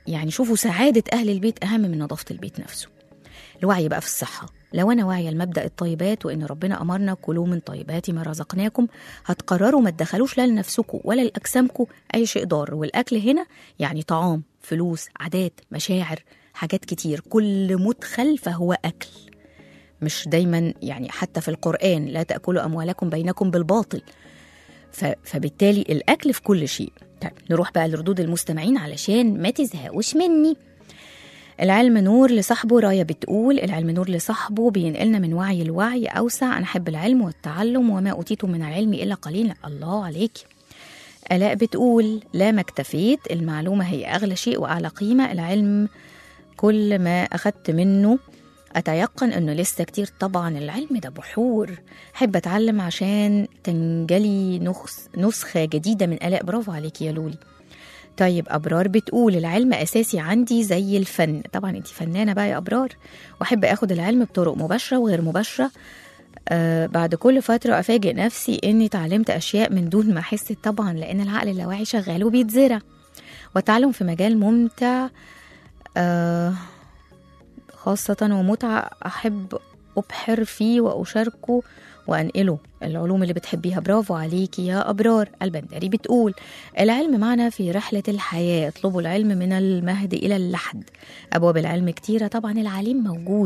يعني شوفوا سعادة أهل البيت أهم من نظافة البيت نفسه الوعي بقى في الصحة لو أنا واعية لمبدأ الطيبات وإن ربنا أمرنا كلوا من طيبات ما رزقناكم هتقرروا ما تدخلوش لا لنفسكم ولا لأجسامكم أي شيء ضار والأكل هنا يعني طعام فلوس عادات مشاعر حاجات كتير كل مدخل فهو أكل مش دايما يعني حتى في القرآن لا تأكلوا أموالكم بينكم بالباطل ف... فبالتالي الأكل في كل شيء طيب نروح بقى لردود المستمعين علشان ما تزهقوش مني العلم نور لصاحبه راية بتقول العلم نور لصاحبه بينقلنا من وعي لوعي أوسع أنا أحب العلم والتعلم وما أوتيت من العلم إلا قليلا الله عليك آلاء بتقول لا ما اكتفيت المعلومة هي أغلى شيء وأعلى قيمة العلم كل ما أخدت منه أتيقن أنه لسه كتير طبعا العلم ده بحور أحب أتعلم عشان تنجلي نخس نسخة جديدة من آلاء برافو عليكي يا لولي طيب أبرار بتقول العلم أساسي عندي زي الفن طبعا أنت فنانة بقى يا أبرار وأحب أخد العلم بطرق مباشرة وغير مباشرة آه بعد كل فترة أفاجئ نفسي إني اتعلمت أشياء من دون ما أحس طبعا لأن العقل اللاواعي شغال وبيتزرع والتعلم في مجال ممتع آه خاصة ومتعة أحب أبحر فيه وأشاركه وأنقله العلوم اللي بتحبيها برافو عليكي يا أبرار البندري بتقول العلم معنا في رحلة الحياة اطلبوا العلم من المهد إلى اللحد أبواب العلم كتيرة طبعا العليم موجود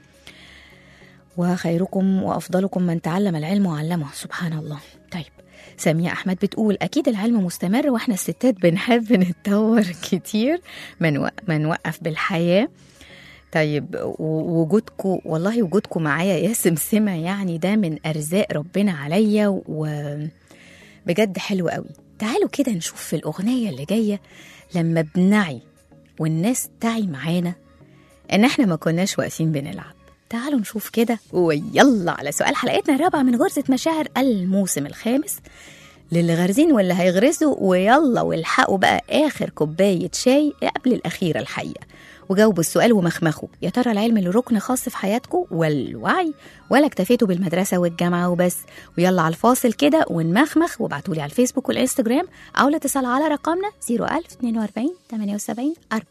وخيركم وأفضلكم من تعلم العلم وعلمه سبحان الله طيب سامية أحمد بتقول أكيد العلم مستمر وإحنا الستات بنحب نتطور كتير ما نوقف بالحياة طيب وجودكم والله وجودكم معايا يا سمسمة يعني ده من أرزاق ربنا عليا وبجد حلو قوي تعالوا كده نشوف في الأغنية اللي جاية لما بنعي والناس تعي معانا إن إحنا ما كناش واقفين بنلعب تعالوا نشوف كده ويلا على سؤال حلقتنا الرابعة من غرزة مشاعر الموسم الخامس للي غارزين واللي هيغرزوا ويلا والحقوا بقى آخر كوباية شاي قبل الأخيرة الحقيقة وجاوبوا السؤال ومخمخوا يا ترى العلم له ركن خاص في حياتكم والوعي ولا اكتفيتوا بالمدرسة والجامعة وبس ويلا على الفاصل كده ونمخمخ وابعتولي على الفيسبوك والانستجرام أو الاتصال على رقمنا 01042 78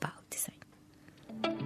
94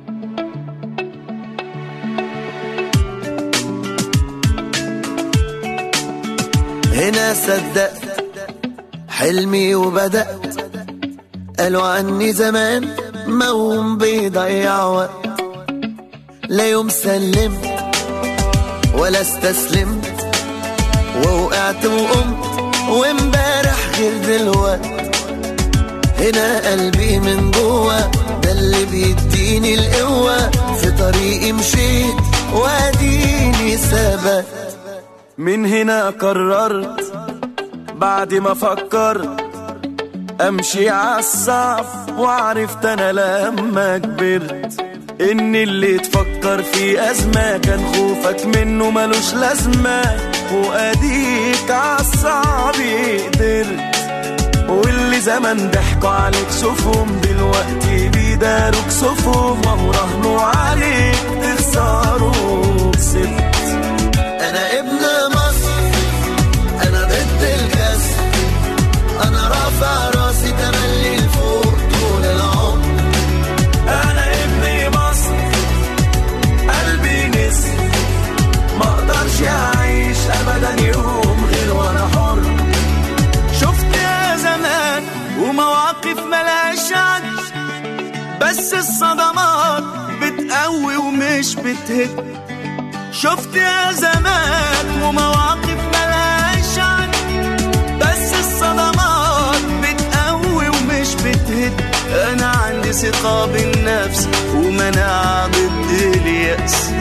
هنا صدقت حلمي وبدأت قالوا عني زمان موم بيضيع وقت لا يوم سلمت ولا استسلمت ووقعت وقمت وامبارح غير دلوقت هنا قلبي من جوه ده اللي بيديني القوة في طريقي مشيت واديني ثبت من هنا قررت بعد ما فكرت امشي عالصعب وعرفت انا لما كبرت ان اللي تفكر في ازمة كان خوفك منه ملوش لازمة واديك عالصعب قدرت واللي زمان ضحكوا عليك شوفهم دلوقتي بيداروك كسوفهم وراهنوا عليك تخسروا كسبت انا ابن مصر انا ضد الكسر انا رافع راسي تملي لفوق طول العمر انا ابن مصر قلبي نسر ما اقدرش اعيش ابدا يوم غير وانا حر شفت يا زمان ومواقف ملهاش عد بس الصدمات بتقوي ومش بتهد شفت يا زمان ومواقف ملهاش عد بس الصدمات بتقوي ومش بتهد انا عندي ثقة بالنفس ومناعة ضد اليأس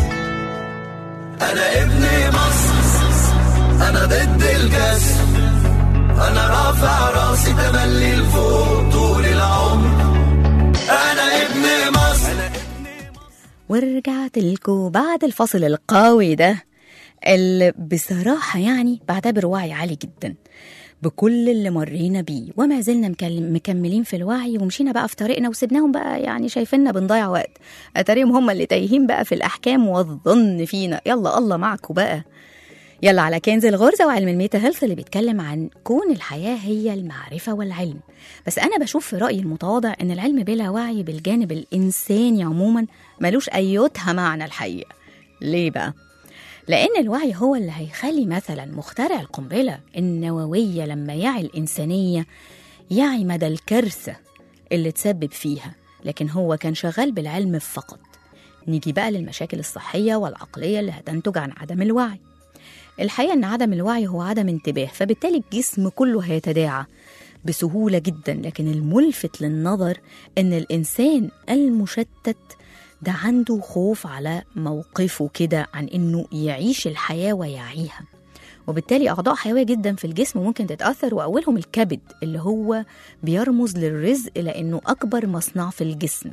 انا ابن مصر انا ضد الكسر انا رافع راسي تملي لفوق طول العمر انا ابن مصر ورجعت لكم بعد الفصل القوي ده اللي بصراحة يعني بعتبر وعي عالي جدا بكل اللي مرينا بيه وما زلنا مكلم- مكملين في الوعي ومشينا بقى في طريقنا وسبناهم بقى يعني شايفيننا بنضيع وقت اتاريهم هم اللي تايهين بقى في الاحكام والظن فينا يلا الله معكم بقى يلا على كنز الغرزة وعلم الميتا هيلث اللي بيتكلم عن كون الحياة هي المعرفة والعلم بس أنا بشوف في رأيي المتواضع إن العلم بلا وعي بالجانب الإنساني عموما ملوش أيوتها معنى الحقيقة ليه بقى؟ لأن الوعي هو اللي هيخلي مثلا مخترع القنبلة النووية لما يعي الإنسانية يعي مدى الكارثة اللي تسبب فيها لكن هو كان شغال بالعلم فقط نيجي بقى للمشاكل الصحية والعقلية اللي هتنتج عن عدم الوعي الحقيقة إن عدم الوعي هو عدم انتباه فبالتالي الجسم كله هيتداعى بسهولة جدا لكن الملفت للنظر إن الإنسان المشتت ده عنده خوف على موقفه كده عن إنه يعيش الحياة ويعيها وبالتالي أعضاء حيوية جدا في الجسم ممكن تتأثر وأولهم الكبد اللي هو بيرمز للرزق لأنه أكبر مصنع في الجسم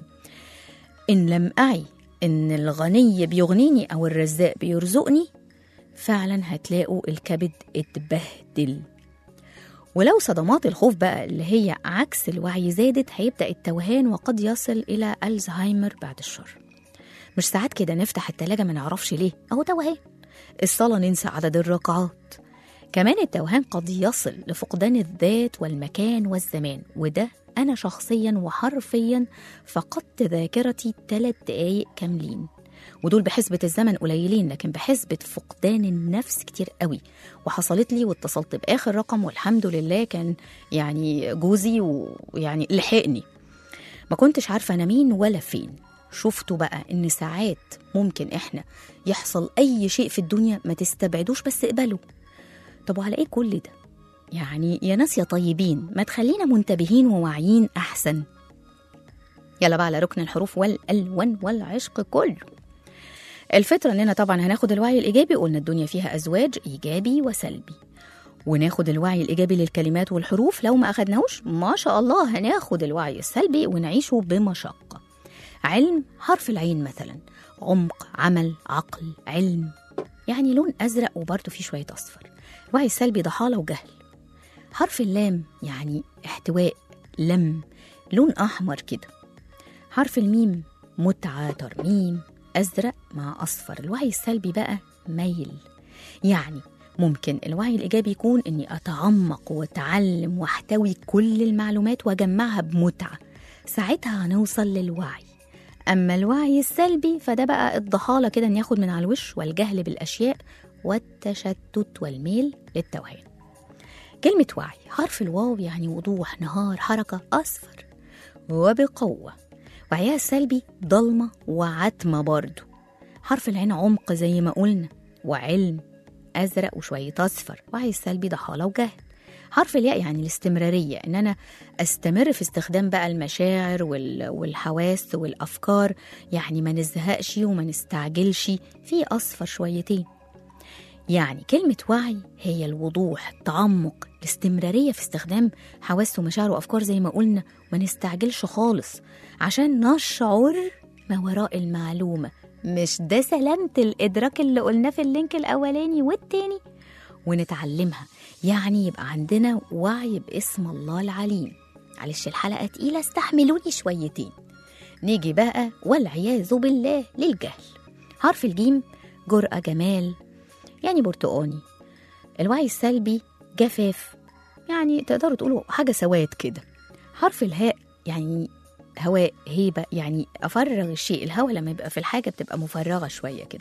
إن لم أعي إن الغني بيغنيني أو الرزاق بيرزقني فعلا هتلاقوا الكبد اتبهدل ولو صدمات الخوف بقى اللي هي عكس الوعي زادت هيبدأ التوهان وقد يصل إلى ألزهايمر بعد الشر مش ساعات كده نفتح التلاجة ما نعرفش ليه أهو توهان الصلاة ننسى عدد الركعات كمان التوهان قد يصل لفقدان الذات والمكان والزمان وده أنا شخصيا وحرفيا فقدت ذاكرتي ثلاث دقايق كاملين ودول بحسبة الزمن قليلين لكن بحسبة فقدان النفس كتير قوي وحصلت لي واتصلت بآخر رقم والحمد لله كان يعني جوزي ويعني لحقني ما كنتش عارفة أنا مين ولا فين شفتوا بقى إن ساعات ممكن إحنا يحصل أي شيء في الدنيا ما تستبعدوش بس اقبلوا طب وعلى إيه كل ده؟ يعني يا ناس يا طيبين ما تخلينا منتبهين وواعيين أحسن يلا بقى على ركن الحروف والألوان والعشق كله الفطرة إننا طبعا هناخد الوعي الإيجابي قلنا الدنيا فيها أزواج إيجابي وسلبي وناخد الوعي الإيجابي للكلمات والحروف لو ما أخدناهوش ما شاء الله هناخد الوعي السلبي ونعيشه بمشقة علم حرف العين مثلا عمق عمل عقل علم يعني لون أزرق وبرضه فيه شوية أصفر الوعي السلبي ضحالة وجهل حرف اللام يعني احتواء لم لون أحمر كده حرف الميم متعة ترميم أزرق مع أصفر الوعي السلبي بقى ميل يعني ممكن الوعي الإيجابي يكون إني أتعمق وأتعلم وأحتوي كل المعلومات وأجمعها بمتعة ساعتها هنوصل للوعي أما الوعي السلبي فده بقى الضحالة كده إن ياخد من على الوش والجهل بالأشياء والتشتت والميل للتوهان كلمة وعي حرف الواو يعني وضوح نهار حركة أصفر وبقوة وعيها السلبي ضلمة وعتمة برضو حرف العين عمق زي ما قلنا وعلم أزرق وشوية أصفر وعي السلبي ضحالة وجهل حرف الياء يعني الاستمرارية إن أنا أستمر في استخدام بقى المشاعر وال- والحواس والأفكار يعني ما نزهقش وما نستعجلش في أصفر شويتين يعني كلمة وعي هي الوضوح التعمق الاستمرارية في استخدام حواس ومشاعر وأفكار زي ما قلنا ما نستعجلش خالص عشان نشعر ما وراء المعلومة مش ده سلامة الإدراك اللي قلناه في اللينك الأولاني والتاني ونتعلمها يعني يبقى عندنا وعي باسم الله العليم معلش الحلقة تقيلة استحملوني شويتين نيجي بقى والعياذ بالله للجهل حرف الجيم جرأة جمال يعني برتقاني الوعي السلبي جفاف يعني تقدروا تقولوا حاجة سواد كده حرف الهاء يعني هواء هيبة يعني أفرغ الشيء الهواء لما يبقى في الحاجة بتبقى مفرغة شوية كده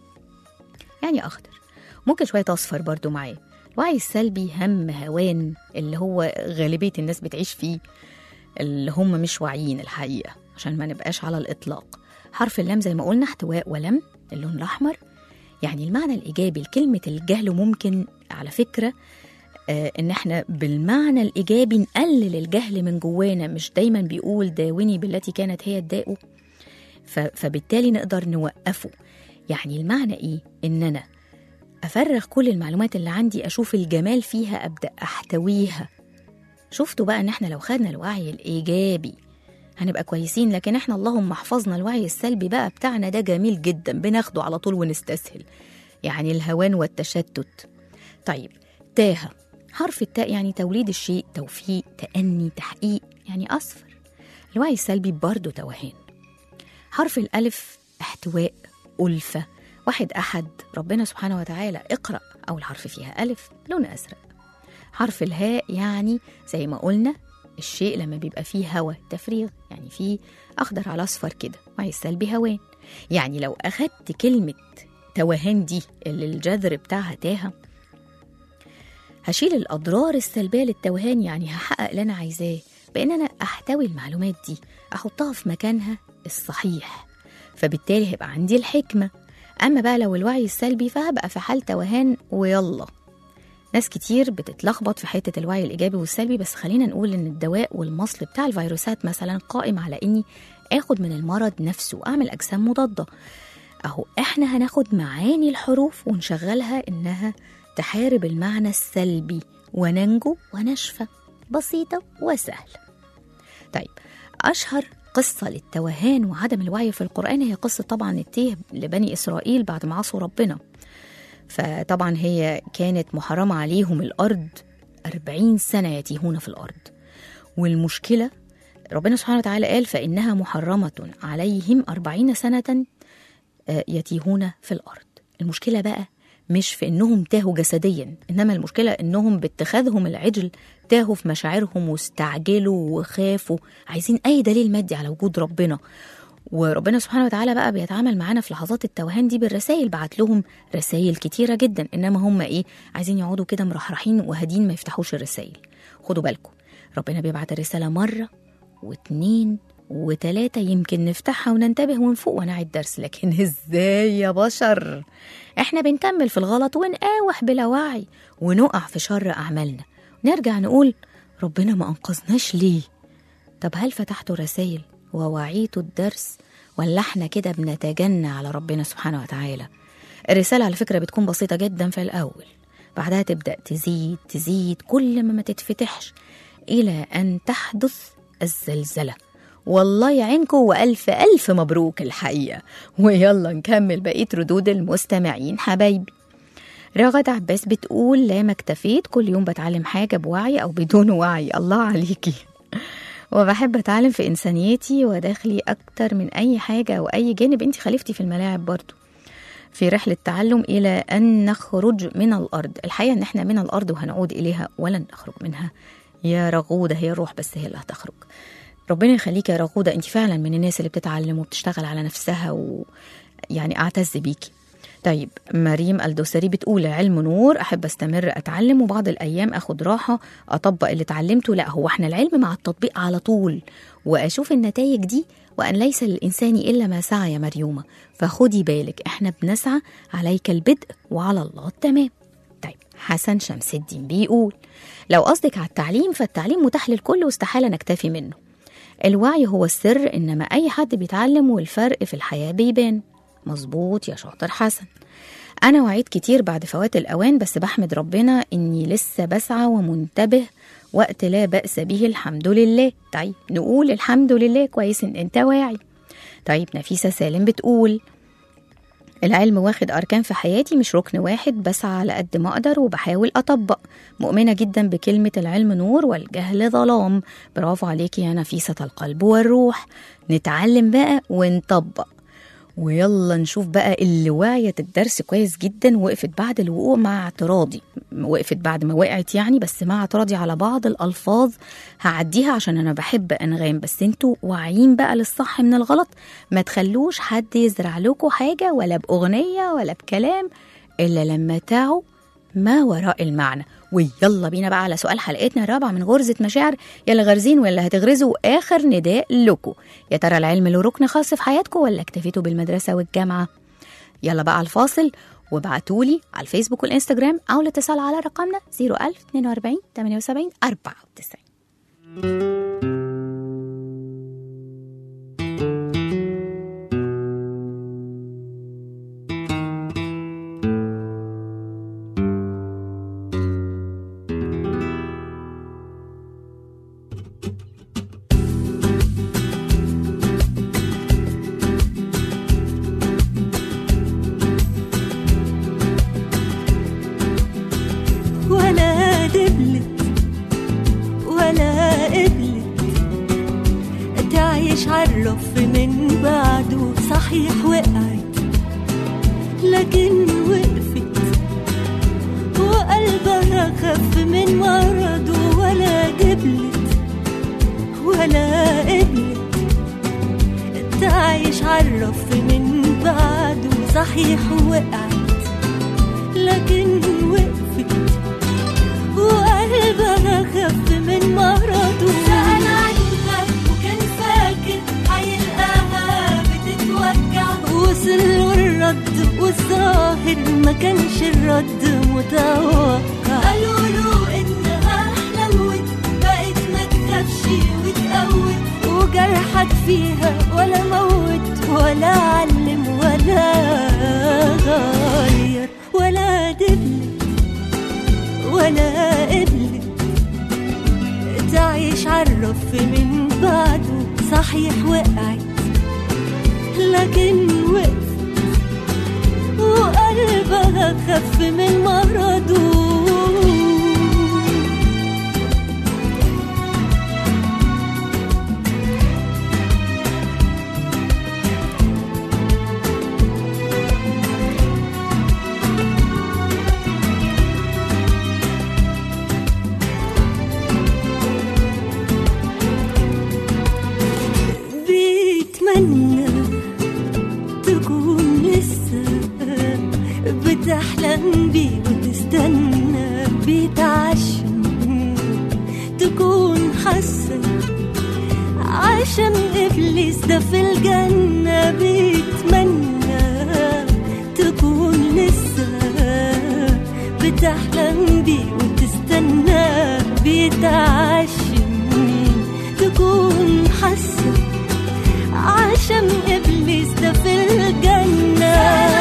يعني أخضر ممكن شوية أصفر برضو معاه الوعي السلبي هم هوان اللي هو غالبية الناس بتعيش فيه اللي هم مش واعيين الحقيقة عشان ما نبقاش على الإطلاق حرف اللام زي ما قلنا احتواء ولم اللون الأحمر يعني المعنى الإيجابي لكلمة الجهل ممكن على فكرة آه إن إحنا بالمعنى الإيجابي نقلل الجهل من جوانا مش دايما بيقول داوني بالتي كانت هي الداء ف- فبالتالي نقدر نوقفه يعني المعنى إيه؟ إن أنا أفرغ كل المعلومات اللي عندي أشوف الجمال فيها أبدأ أحتويها شفتوا بقى إن إحنا لو خدنا الوعي الإيجابي هنبقى كويسين لكن إحنا اللهم احفظنا الوعي السلبي بقى بتاعنا ده جميل جدا بناخده على طول ونستسهل يعني الهوان والتشتت طيب تاهة حرف التاء يعني توليد الشيء توفيق تأني تحقيق يعني أصفر الوعي السلبي برضه توهان حرف الألف احتواء ألفة واحد أحد ربنا سبحانه وتعالى اقرأ أول حرف فيها ألف لون أزرق حرف الهاء يعني زي ما قلنا الشيء لما بيبقى فيه هوا تفريغ يعني فيه أخضر على أصفر كده وعي السلبي هوان يعني لو أخدت كلمة توهان دي اللي الجذر بتاعها تاهة هشيل الأضرار السلبية للتوهان يعني هحقق اللي أنا عايزاه بإن أنا أحتوي المعلومات دي أحطها في مكانها الصحيح فبالتالي هيبقى عندي الحكمة أما بقى لو الوعي السلبي فهبقى في حال توهان ويلا ناس كتير بتتلخبط في حتة الوعي الإيجابي والسلبي بس خلينا نقول إن الدواء والمصل بتاع الفيروسات مثلا قائم على إني آخد من المرض نفسه أعمل أجسام مضادة أهو إحنا هناخد معاني الحروف ونشغلها إنها تحارب المعنى السلبي وننجو ونشفى بسيطة وسهلة طيب أشهر قصة للتوهان وعدم الوعي في القرآن هي قصة طبعا التيه لبني إسرائيل بعد ما عصوا ربنا فطبعا هي كانت محرمة عليهم الأرض أربعين سنة يتيهون في الأرض والمشكلة ربنا سبحانه وتعالى قال فإنها محرمة عليهم أربعين سنة آه، يتيهون في الأرض المشكلة بقى مش في إنهم تاهوا جسديا إنما المشكلة إنهم باتخاذهم العجل تاهوا في مشاعرهم واستعجلوا وخافوا عايزين أي دليل مادي على وجود ربنا وربنا سبحانه وتعالى بقى بيتعامل معانا في لحظات التوهان دي بالرسائل بعت لهم رسائل كتيرة جدا إنما هم إيه عايزين يقعدوا كده مرحرحين وهادين ما يفتحوش الرسائل خدوا بالكم ربنا بيبعت الرسالة مرة واتنين وتلاتة يمكن نفتحها وننتبه ونفوق ونعي الدرس لكن ازاي يا بشر احنا بنكمل في الغلط ونقاوح بلا وعي ونقع في شر أعمالنا نرجع نقول ربنا ما أنقذناش ليه طب هل فتحتوا رسائل ووعيتوا الدرس ولا احنا كده بنتجنى على ربنا سبحانه وتعالى الرسالة على فكرة بتكون بسيطة جدا في الأول بعدها تبدأ تزيد تزيد كل ما ما تتفتحش إلى أن تحدث الزلزلة والله يعينكم وألف ألف مبروك الحقيقة ويلا نكمل بقية ردود المستمعين حبايبي رغد عباس بتقول لا ما اكتفيت كل يوم بتعلم حاجة بوعي أو بدون وعي الله عليكي وبحب أتعلم في إنسانيتي وداخلي أكتر من أي حاجة أو أي جانب أنت خليفتي في الملاعب برضو في رحلة تعلم إلى أن نخرج من الأرض الحقيقة أن احنا من الأرض وهنعود إليها ولن نخرج منها يا رغودة هي الروح بس هي اللي هتخرج ربنا يخليك يا رغودة أنت فعلا من الناس اللي بتتعلم وبتشتغل على نفسها ويعني أعتز بيكي طيب مريم الدوسري بتقول علم نور أحب أستمر أتعلم وبعض الأيام أخد راحة أطبق اللي اتعلمته لا هو احنا العلم مع التطبيق على طول وأشوف النتائج دي وأن ليس للإنسان إلا ما سعى يا مريومة فخدي بالك احنا بنسعى عليك البدء وعلى الله التمام طيب حسن شمس الدين بيقول لو قصدك على التعليم فالتعليم متاح للكل واستحالة نكتفي منه الوعي هو السر إنما أي حد بيتعلم والفرق في الحياة بيبان مظبوط يا شاطر حسن أنا وعيت كتير بعد فوات الأوان بس بحمد ربنا إني لسه بسعى ومنتبه وقت لا بأس به الحمد لله طيب نقول الحمد لله كويس إن أنت واعي طيب نفيسة سالم بتقول العلم واخد أركان في حياتي مش ركن واحد بسعى على قد ما أقدر وبحاول أطبق مؤمنة جدا بكلمة العلم نور والجهل ظلام برافو عليكي يا نفيسة القلب والروح نتعلم بقى ونطبق ويلا نشوف بقى اللي وعيت الدرس كويس جدا وقفت بعد الوقوع مع اعتراضي وقفت بعد ما وقعت يعني بس مع اعتراضي على بعض الألفاظ هعديها عشان أنا بحب أنغام بس انتوا واعيين بقى للصح من الغلط ما تخلوش حد يزرع لكم حاجة ولا بأغنية ولا بكلام إلا لما تعوا ما وراء المعنى ويلا بينا بقى على سؤال حلقتنا الرابعة من غرزة مشاعر يلا غارزين ولا هتغرزوا آخر نداء لكم يا ترى العلم له ركن خاص في حياتكم ولا اكتفيتوا بالمدرسة والجامعة يلا بقى على الفاصل وابعتولي على الفيسبوك والانستجرام أو الاتصال على رقمنا 01042 78 94 ولا دبلت ولا قبلت تعيش عالرف من بعده صحيح وقعت لكن وقفت من مرضه ولا دبلت ولا قبلت تعيش عالرف من بعده صحيح وقعت لكن وقفت وقلبها خف من مرضه سأل عنها وكان فاكر هيلقاها بتتوجع وصل له الرد والظاهر ما كانش الرد متوقع قالوا له انها حلوت بقت ما تخافش وتقوت وجرحك فيها ولا موت ولا علم ولا غير ولا دبلت ولا قبلت تعيش عالرف من بعده صحيح وقعت لكن وقفت وقلبها خف من مرضه بيتمنى تكون لسه بتحلم بيه وتستنى بيتعشم تكون حاسة عشان إبليس ده في الجنة بيتمنى تكون لسه بتحلم بيه وتستنى بيتعشم تكون حاسة عشان إبليس ده في الجنة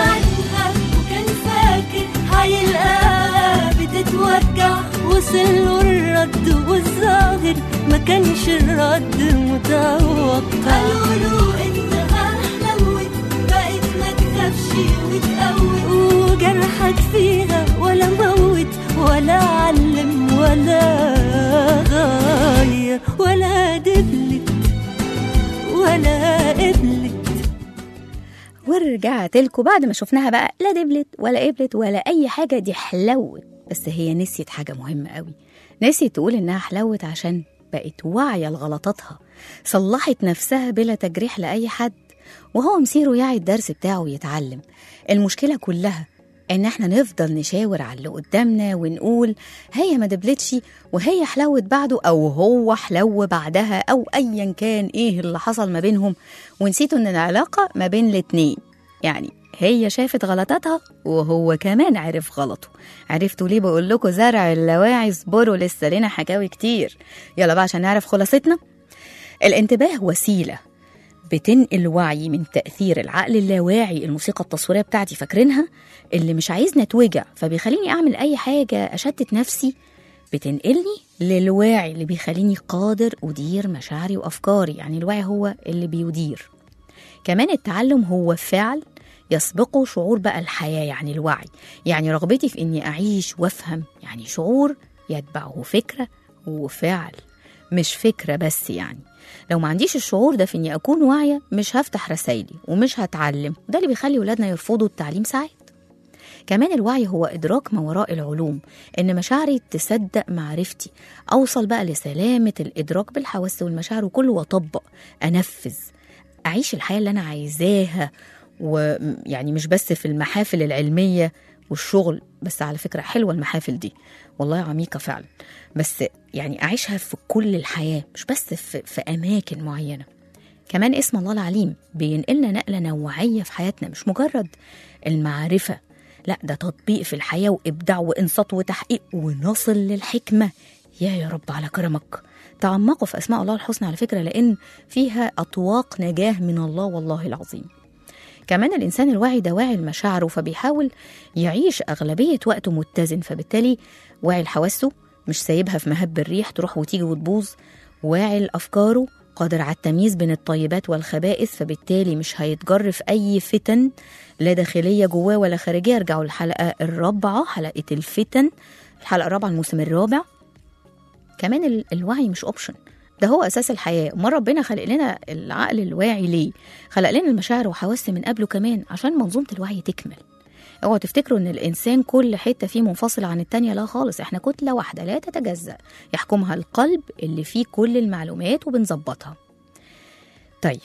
وكان فاكر هيلقاها بتتوجع وصل له الرد والظاهر ما كانش الرد متوقع قالوا له إنها حلوت بقت ما تخافش وتقوت وجرحك فيها ولا موت ولا علم ولا غير ولا دبلت ولا قبلت ورجعت لكم بعد ما شفناها بقى لا دبلت ولا قبلت ولا اي حاجه دي حلوت بس هي نسيت حاجه مهمه قوي نسيت تقول انها حلوت عشان بقت واعيه لغلطاتها صلحت نفسها بلا تجريح لاي حد وهو مسيره يعي الدرس بتاعه ويتعلم المشكله كلها ان احنا نفضل نشاور على اللي قدامنا ونقول هي ما دبلتش وهي حلوت بعده او هو حلو بعدها او ايا كان ايه اللي حصل ما بينهم ونسيتوا ان العلاقه ما بين الاتنين يعني هي شافت غلطاتها وهو كمان عرف غلطه عرفتوا ليه بقول لكم زرع اللاواعي اصبروا لسه لنا حكاوي كتير يلا بقى عشان نعرف خلاصتنا الانتباه وسيله بتنقل وعي من تأثير العقل اللاواعي الموسيقى التصويرية بتاعتي فاكرينها اللي مش عايزني اتوجع فبيخليني أعمل أي حاجة أشتت نفسي بتنقلني للواعي اللي بيخليني قادر أدير مشاعري وأفكاري يعني الوعي هو اللي بيدير كمان التعلم هو فعل يسبقه شعور بقى الحياة يعني الوعي يعني رغبتي في إني أعيش وأفهم يعني شعور يتبعه فكرة وفعل مش فكرة بس يعني لو ما عنديش الشعور ده في اني اكون واعيه مش هفتح رسايلي ومش هتعلم وده اللي بيخلي ولادنا يرفضوا التعليم ساعات كمان الوعي هو ادراك ما وراء العلوم ان مشاعري تصدق معرفتي اوصل بقى لسلامه الادراك بالحواس والمشاعر وكله واطبق انفذ اعيش الحياه اللي انا عايزاها ويعني مش بس في المحافل العلميه والشغل بس على فكره حلوه المحافل دي والله عميقه فعلا بس يعني اعيشها في كل الحياه مش بس في, في اماكن معينه كمان اسم الله العليم بينقلنا نقله نوعيه في حياتنا مش مجرد المعرفه لا ده تطبيق في الحياه وابداع وانصات وتحقيق ونصل للحكمه يا يا رب على كرمك تعمقوا في اسماء الله الحسنى على فكره لان فيها اطواق نجاه من الله والله العظيم كمان الإنسان الواعي ده واعي لمشاعره فبيحاول يعيش أغلبية وقته متزن فبالتالي واعي لحواسه مش سايبها في مهب الريح تروح وتيجي وتبوظ واعي لأفكاره قادر على التمييز بين الطيبات والخبائث فبالتالي مش هيتجر في أي فتن لا داخلية جواه ولا خارجية ارجعوا الحلقة الرابعة حلقة الفتن الحلقة الرابعة الموسم الرابع كمان ال- الوعي مش اوبشن ده هو اساس الحياه امال ربنا خلق لنا العقل الواعي ليه خلق لنا المشاعر وحواس من قبله كمان عشان منظومه الوعي تكمل اوعوا تفتكروا ان الانسان كل حته فيه منفصله عن التانيه لا خالص احنا كتله واحده لا تتجزا يحكمها القلب اللي فيه كل المعلومات وبنظبطها طيب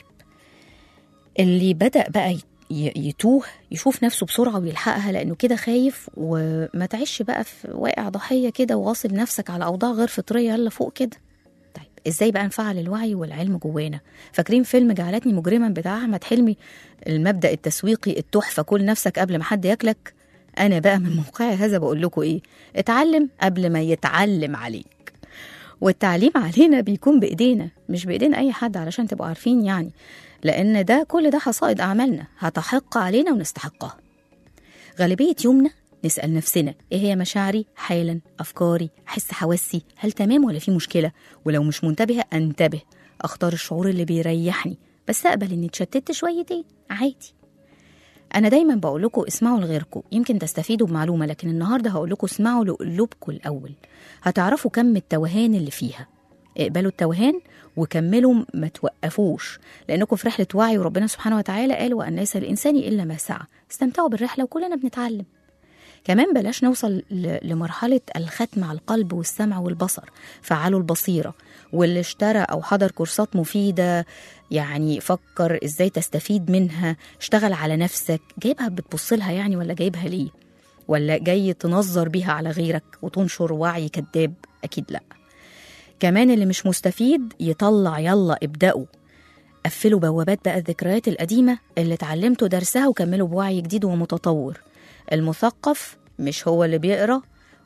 اللي بدا بقى ي- يتوه يشوف نفسه بسرعه ويلحقها لانه كده خايف وما تعيش بقى في واقع ضحيه كده وغاصب نفسك على اوضاع غير فطريه يلا فوق كده طيب ازاي بقى نفعل الوعي والعلم جوانا فاكرين فيلم جعلتني مجرما بتاع احمد حلمي المبدا التسويقي التحفه كل نفسك قبل ما حد ياكلك انا بقى من موقعي هذا بقول لكم ايه اتعلم قبل ما يتعلم عليك والتعليم علينا بيكون بايدينا مش بايدين اي حد علشان تبقوا عارفين يعني لان ده كل ده حصائد اعمالنا هتحق علينا ونستحقها غالبيه يومنا نسال نفسنا ايه هي مشاعري حالا افكاري احس حواسي هل تمام ولا في مشكله ولو مش منتبهه انتبه اختار الشعور اللي بيريحني بس اقبل اني اتشتت شويتين عادي انا دايما بقول لكم اسمعوا لغيركم يمكن تستفيدوا بمعلومه لكن النهارده هقول لكم اسمعوا لقلوبكم الاول هتعرفوا كم التوهان اللي فيها اقبلوا التوهان وكملوا ما توقفوش لانكم في رحله وعي وربنا سبحانه وتعالى قال وان ليس الانسان الا ما سعى استمتعوا بالرحله وكلنا بنتعلم كمان بلاش نوصل ل- لمرحلة الختم على القلب والسمع والبصر فعلوا البصيرة واللي اشترى أو حضر كورسات مفيدة يعني فكر ازاي تستفيد منها اشتغل على نفسك جايبها بتبص لها يعني ولا جايبها ليه ولا جاي تنظر بيها على غيرك وتنشر وعي كذاب أكيد لأ كمان اللي مش مستفيد يطلع يلا ابدأوا قفلوا بوابات بقى الذكريات القديمة اللي اتعلمتوا درسها وكملوا بوعي جديد ومتطور المثقف مش هو اللي بيقرا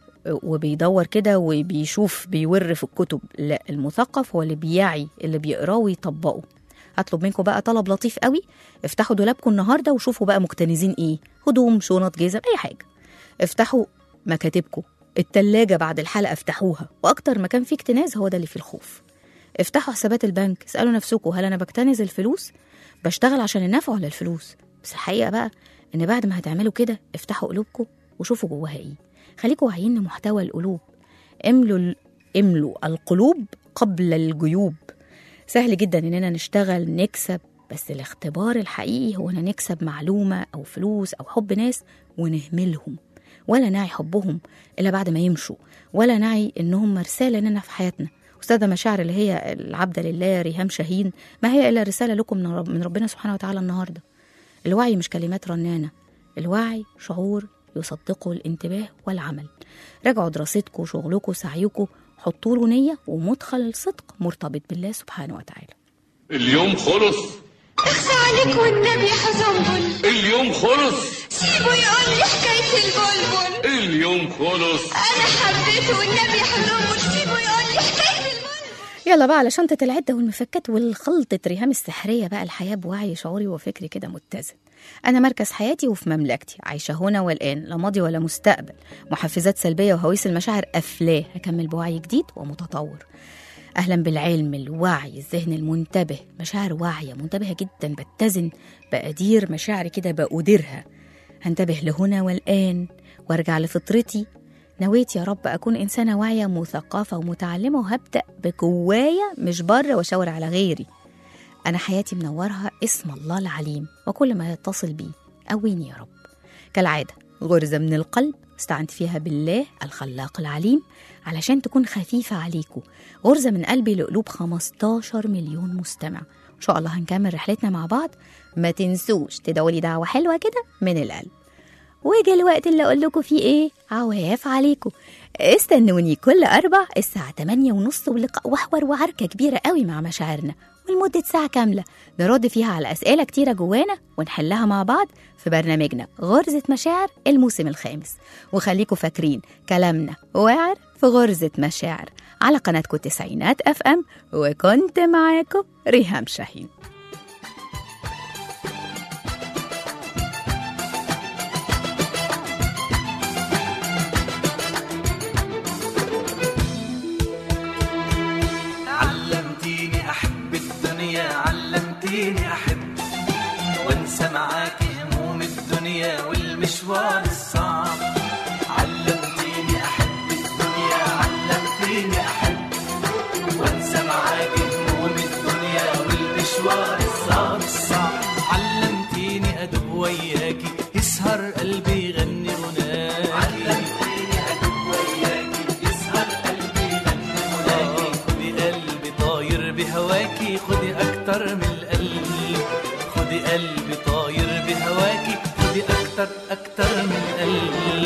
وبيدور كده وبيشوف بيور في الكتب لا المثقف هو اللي بيعي اللي بيقراه ويطبقه هطلب منكم بقى طلب لطيف قوي افتحوا دولابكم النهارده وشوفوا بقى مكتنزين ايه هدوم شنط جزم اي حاجه افتحوا مكاتبكم التلاجة بعد الحلقة افتحوها وأكتر مكان فيه اكتناز هو ده اللي فيه الخوف افتحوا حسابات البنك اسألوا نفسكم هل أنا بكتنز الفلوس بشتغل عشان النفع ولا الفلوس بس الحقيقة بقى إن بعد ما هتعملوا كده افتحوا قلوبكم وشوفوا جواها إيه خليكوا واعيين لمحتوى القلوب املوا ال- املوا القلوب قبل الجيوب سهل جدا إننا نشتغل نكسب بس الاختبار الحقيقي هو إن نكسب معلومة أو فلوس أو حب ناس ونهملهم ولا نعي حبهم إلا بعد ما يمشوا ولا نعي إنهم رسالة لنا في حياتنا أستاذة مشاعر اللي هي العبدة لله ريهام شاهين ما هي إلا رسالة لكم من رب- من ربنا سبحانه وتعالى النهاردة الوعي مش كلمات رنانة الوعي شعور يصدقه الانتباه والعمل راجعوا دراستكم شغلكم سعيكم حطوا له نية ومدخل الصدق مرتبط بالله سبحانه وتعالى اليوم خلص اخفى عليك والنبي حزنبل اليوم خلص سيبه يقول لي حكاية البلبل اليوم خلص أنا حبيته والنبي حزنبل سيبه يقول لي حكاية البلبل يلا بقى على شنطة العدة والمفكات والخلطة ريهام السحرية بقى الحياة بوعي شعوري وفكري كده متزن أنا مركز حياتي وفي مملكتي عايشة هنا والآن لا ماضي ولا مستقبل محفزات سلبية وهويس المشاعر أفلاه هكمل بوعي جديد ومتطور أهلا بالعلم الوعي الذهن المنتبه مشاعر واعية منتبهة جدا بتزن بأدير مشاعري كده بأديرها هنتبه لهنا والآن وارجع لفطرتي نويت يا رب أكون إنسانة واعية مثقفة ومتعلمة وهبدأ بجوايا مش بره وأشاور على غيري أنا حياتي منورها اسم الله العليم وكل ما يتصل بيه قويني يا رب كالعادة غرزة من القلب استعنت فيها بالله الخلاق العليم علشان تكون خفيفة عليكم غرزة من قلبي لقلوب 15 مليون مستمع إن شاء الله هنكمل رحلتنا مع بعض ما تنسوش تدعوا لي دعوة حلوة كده من القلب وجا الوقت اللي اقول لكم فيه ايه عواف عليكم استنوني كل اربع الساعه 8 ونص ولقاء وحور وعركه كبيره قوي مع مشاعرنا ولمده ساعه كامله نرد فيها على اسئله كتيره جوانا ونحلها مع بعض في برنامجنا غرزه مشاعر الموسم الخامس وخليكم فاكرين كلامنا واعر في غرزه مشاعر على قناتكم تسعينات اف ام وكنت معاكم ريهام شاهين علمتيني احب الدنيا علمتيني احب وانسى معاكي هموم الدنيا والمشوار الصعب علمتيني احب الدنيا علمتيني احب وانسى معاكي هموم الدنيا والمشوار الصعب الصعب علمتيني ادوب وياكي يسهر قلبي بهواكي خدي أكتر من القلب خدي قلبي طاير بهواكي خدي أكتر أكتر من القلب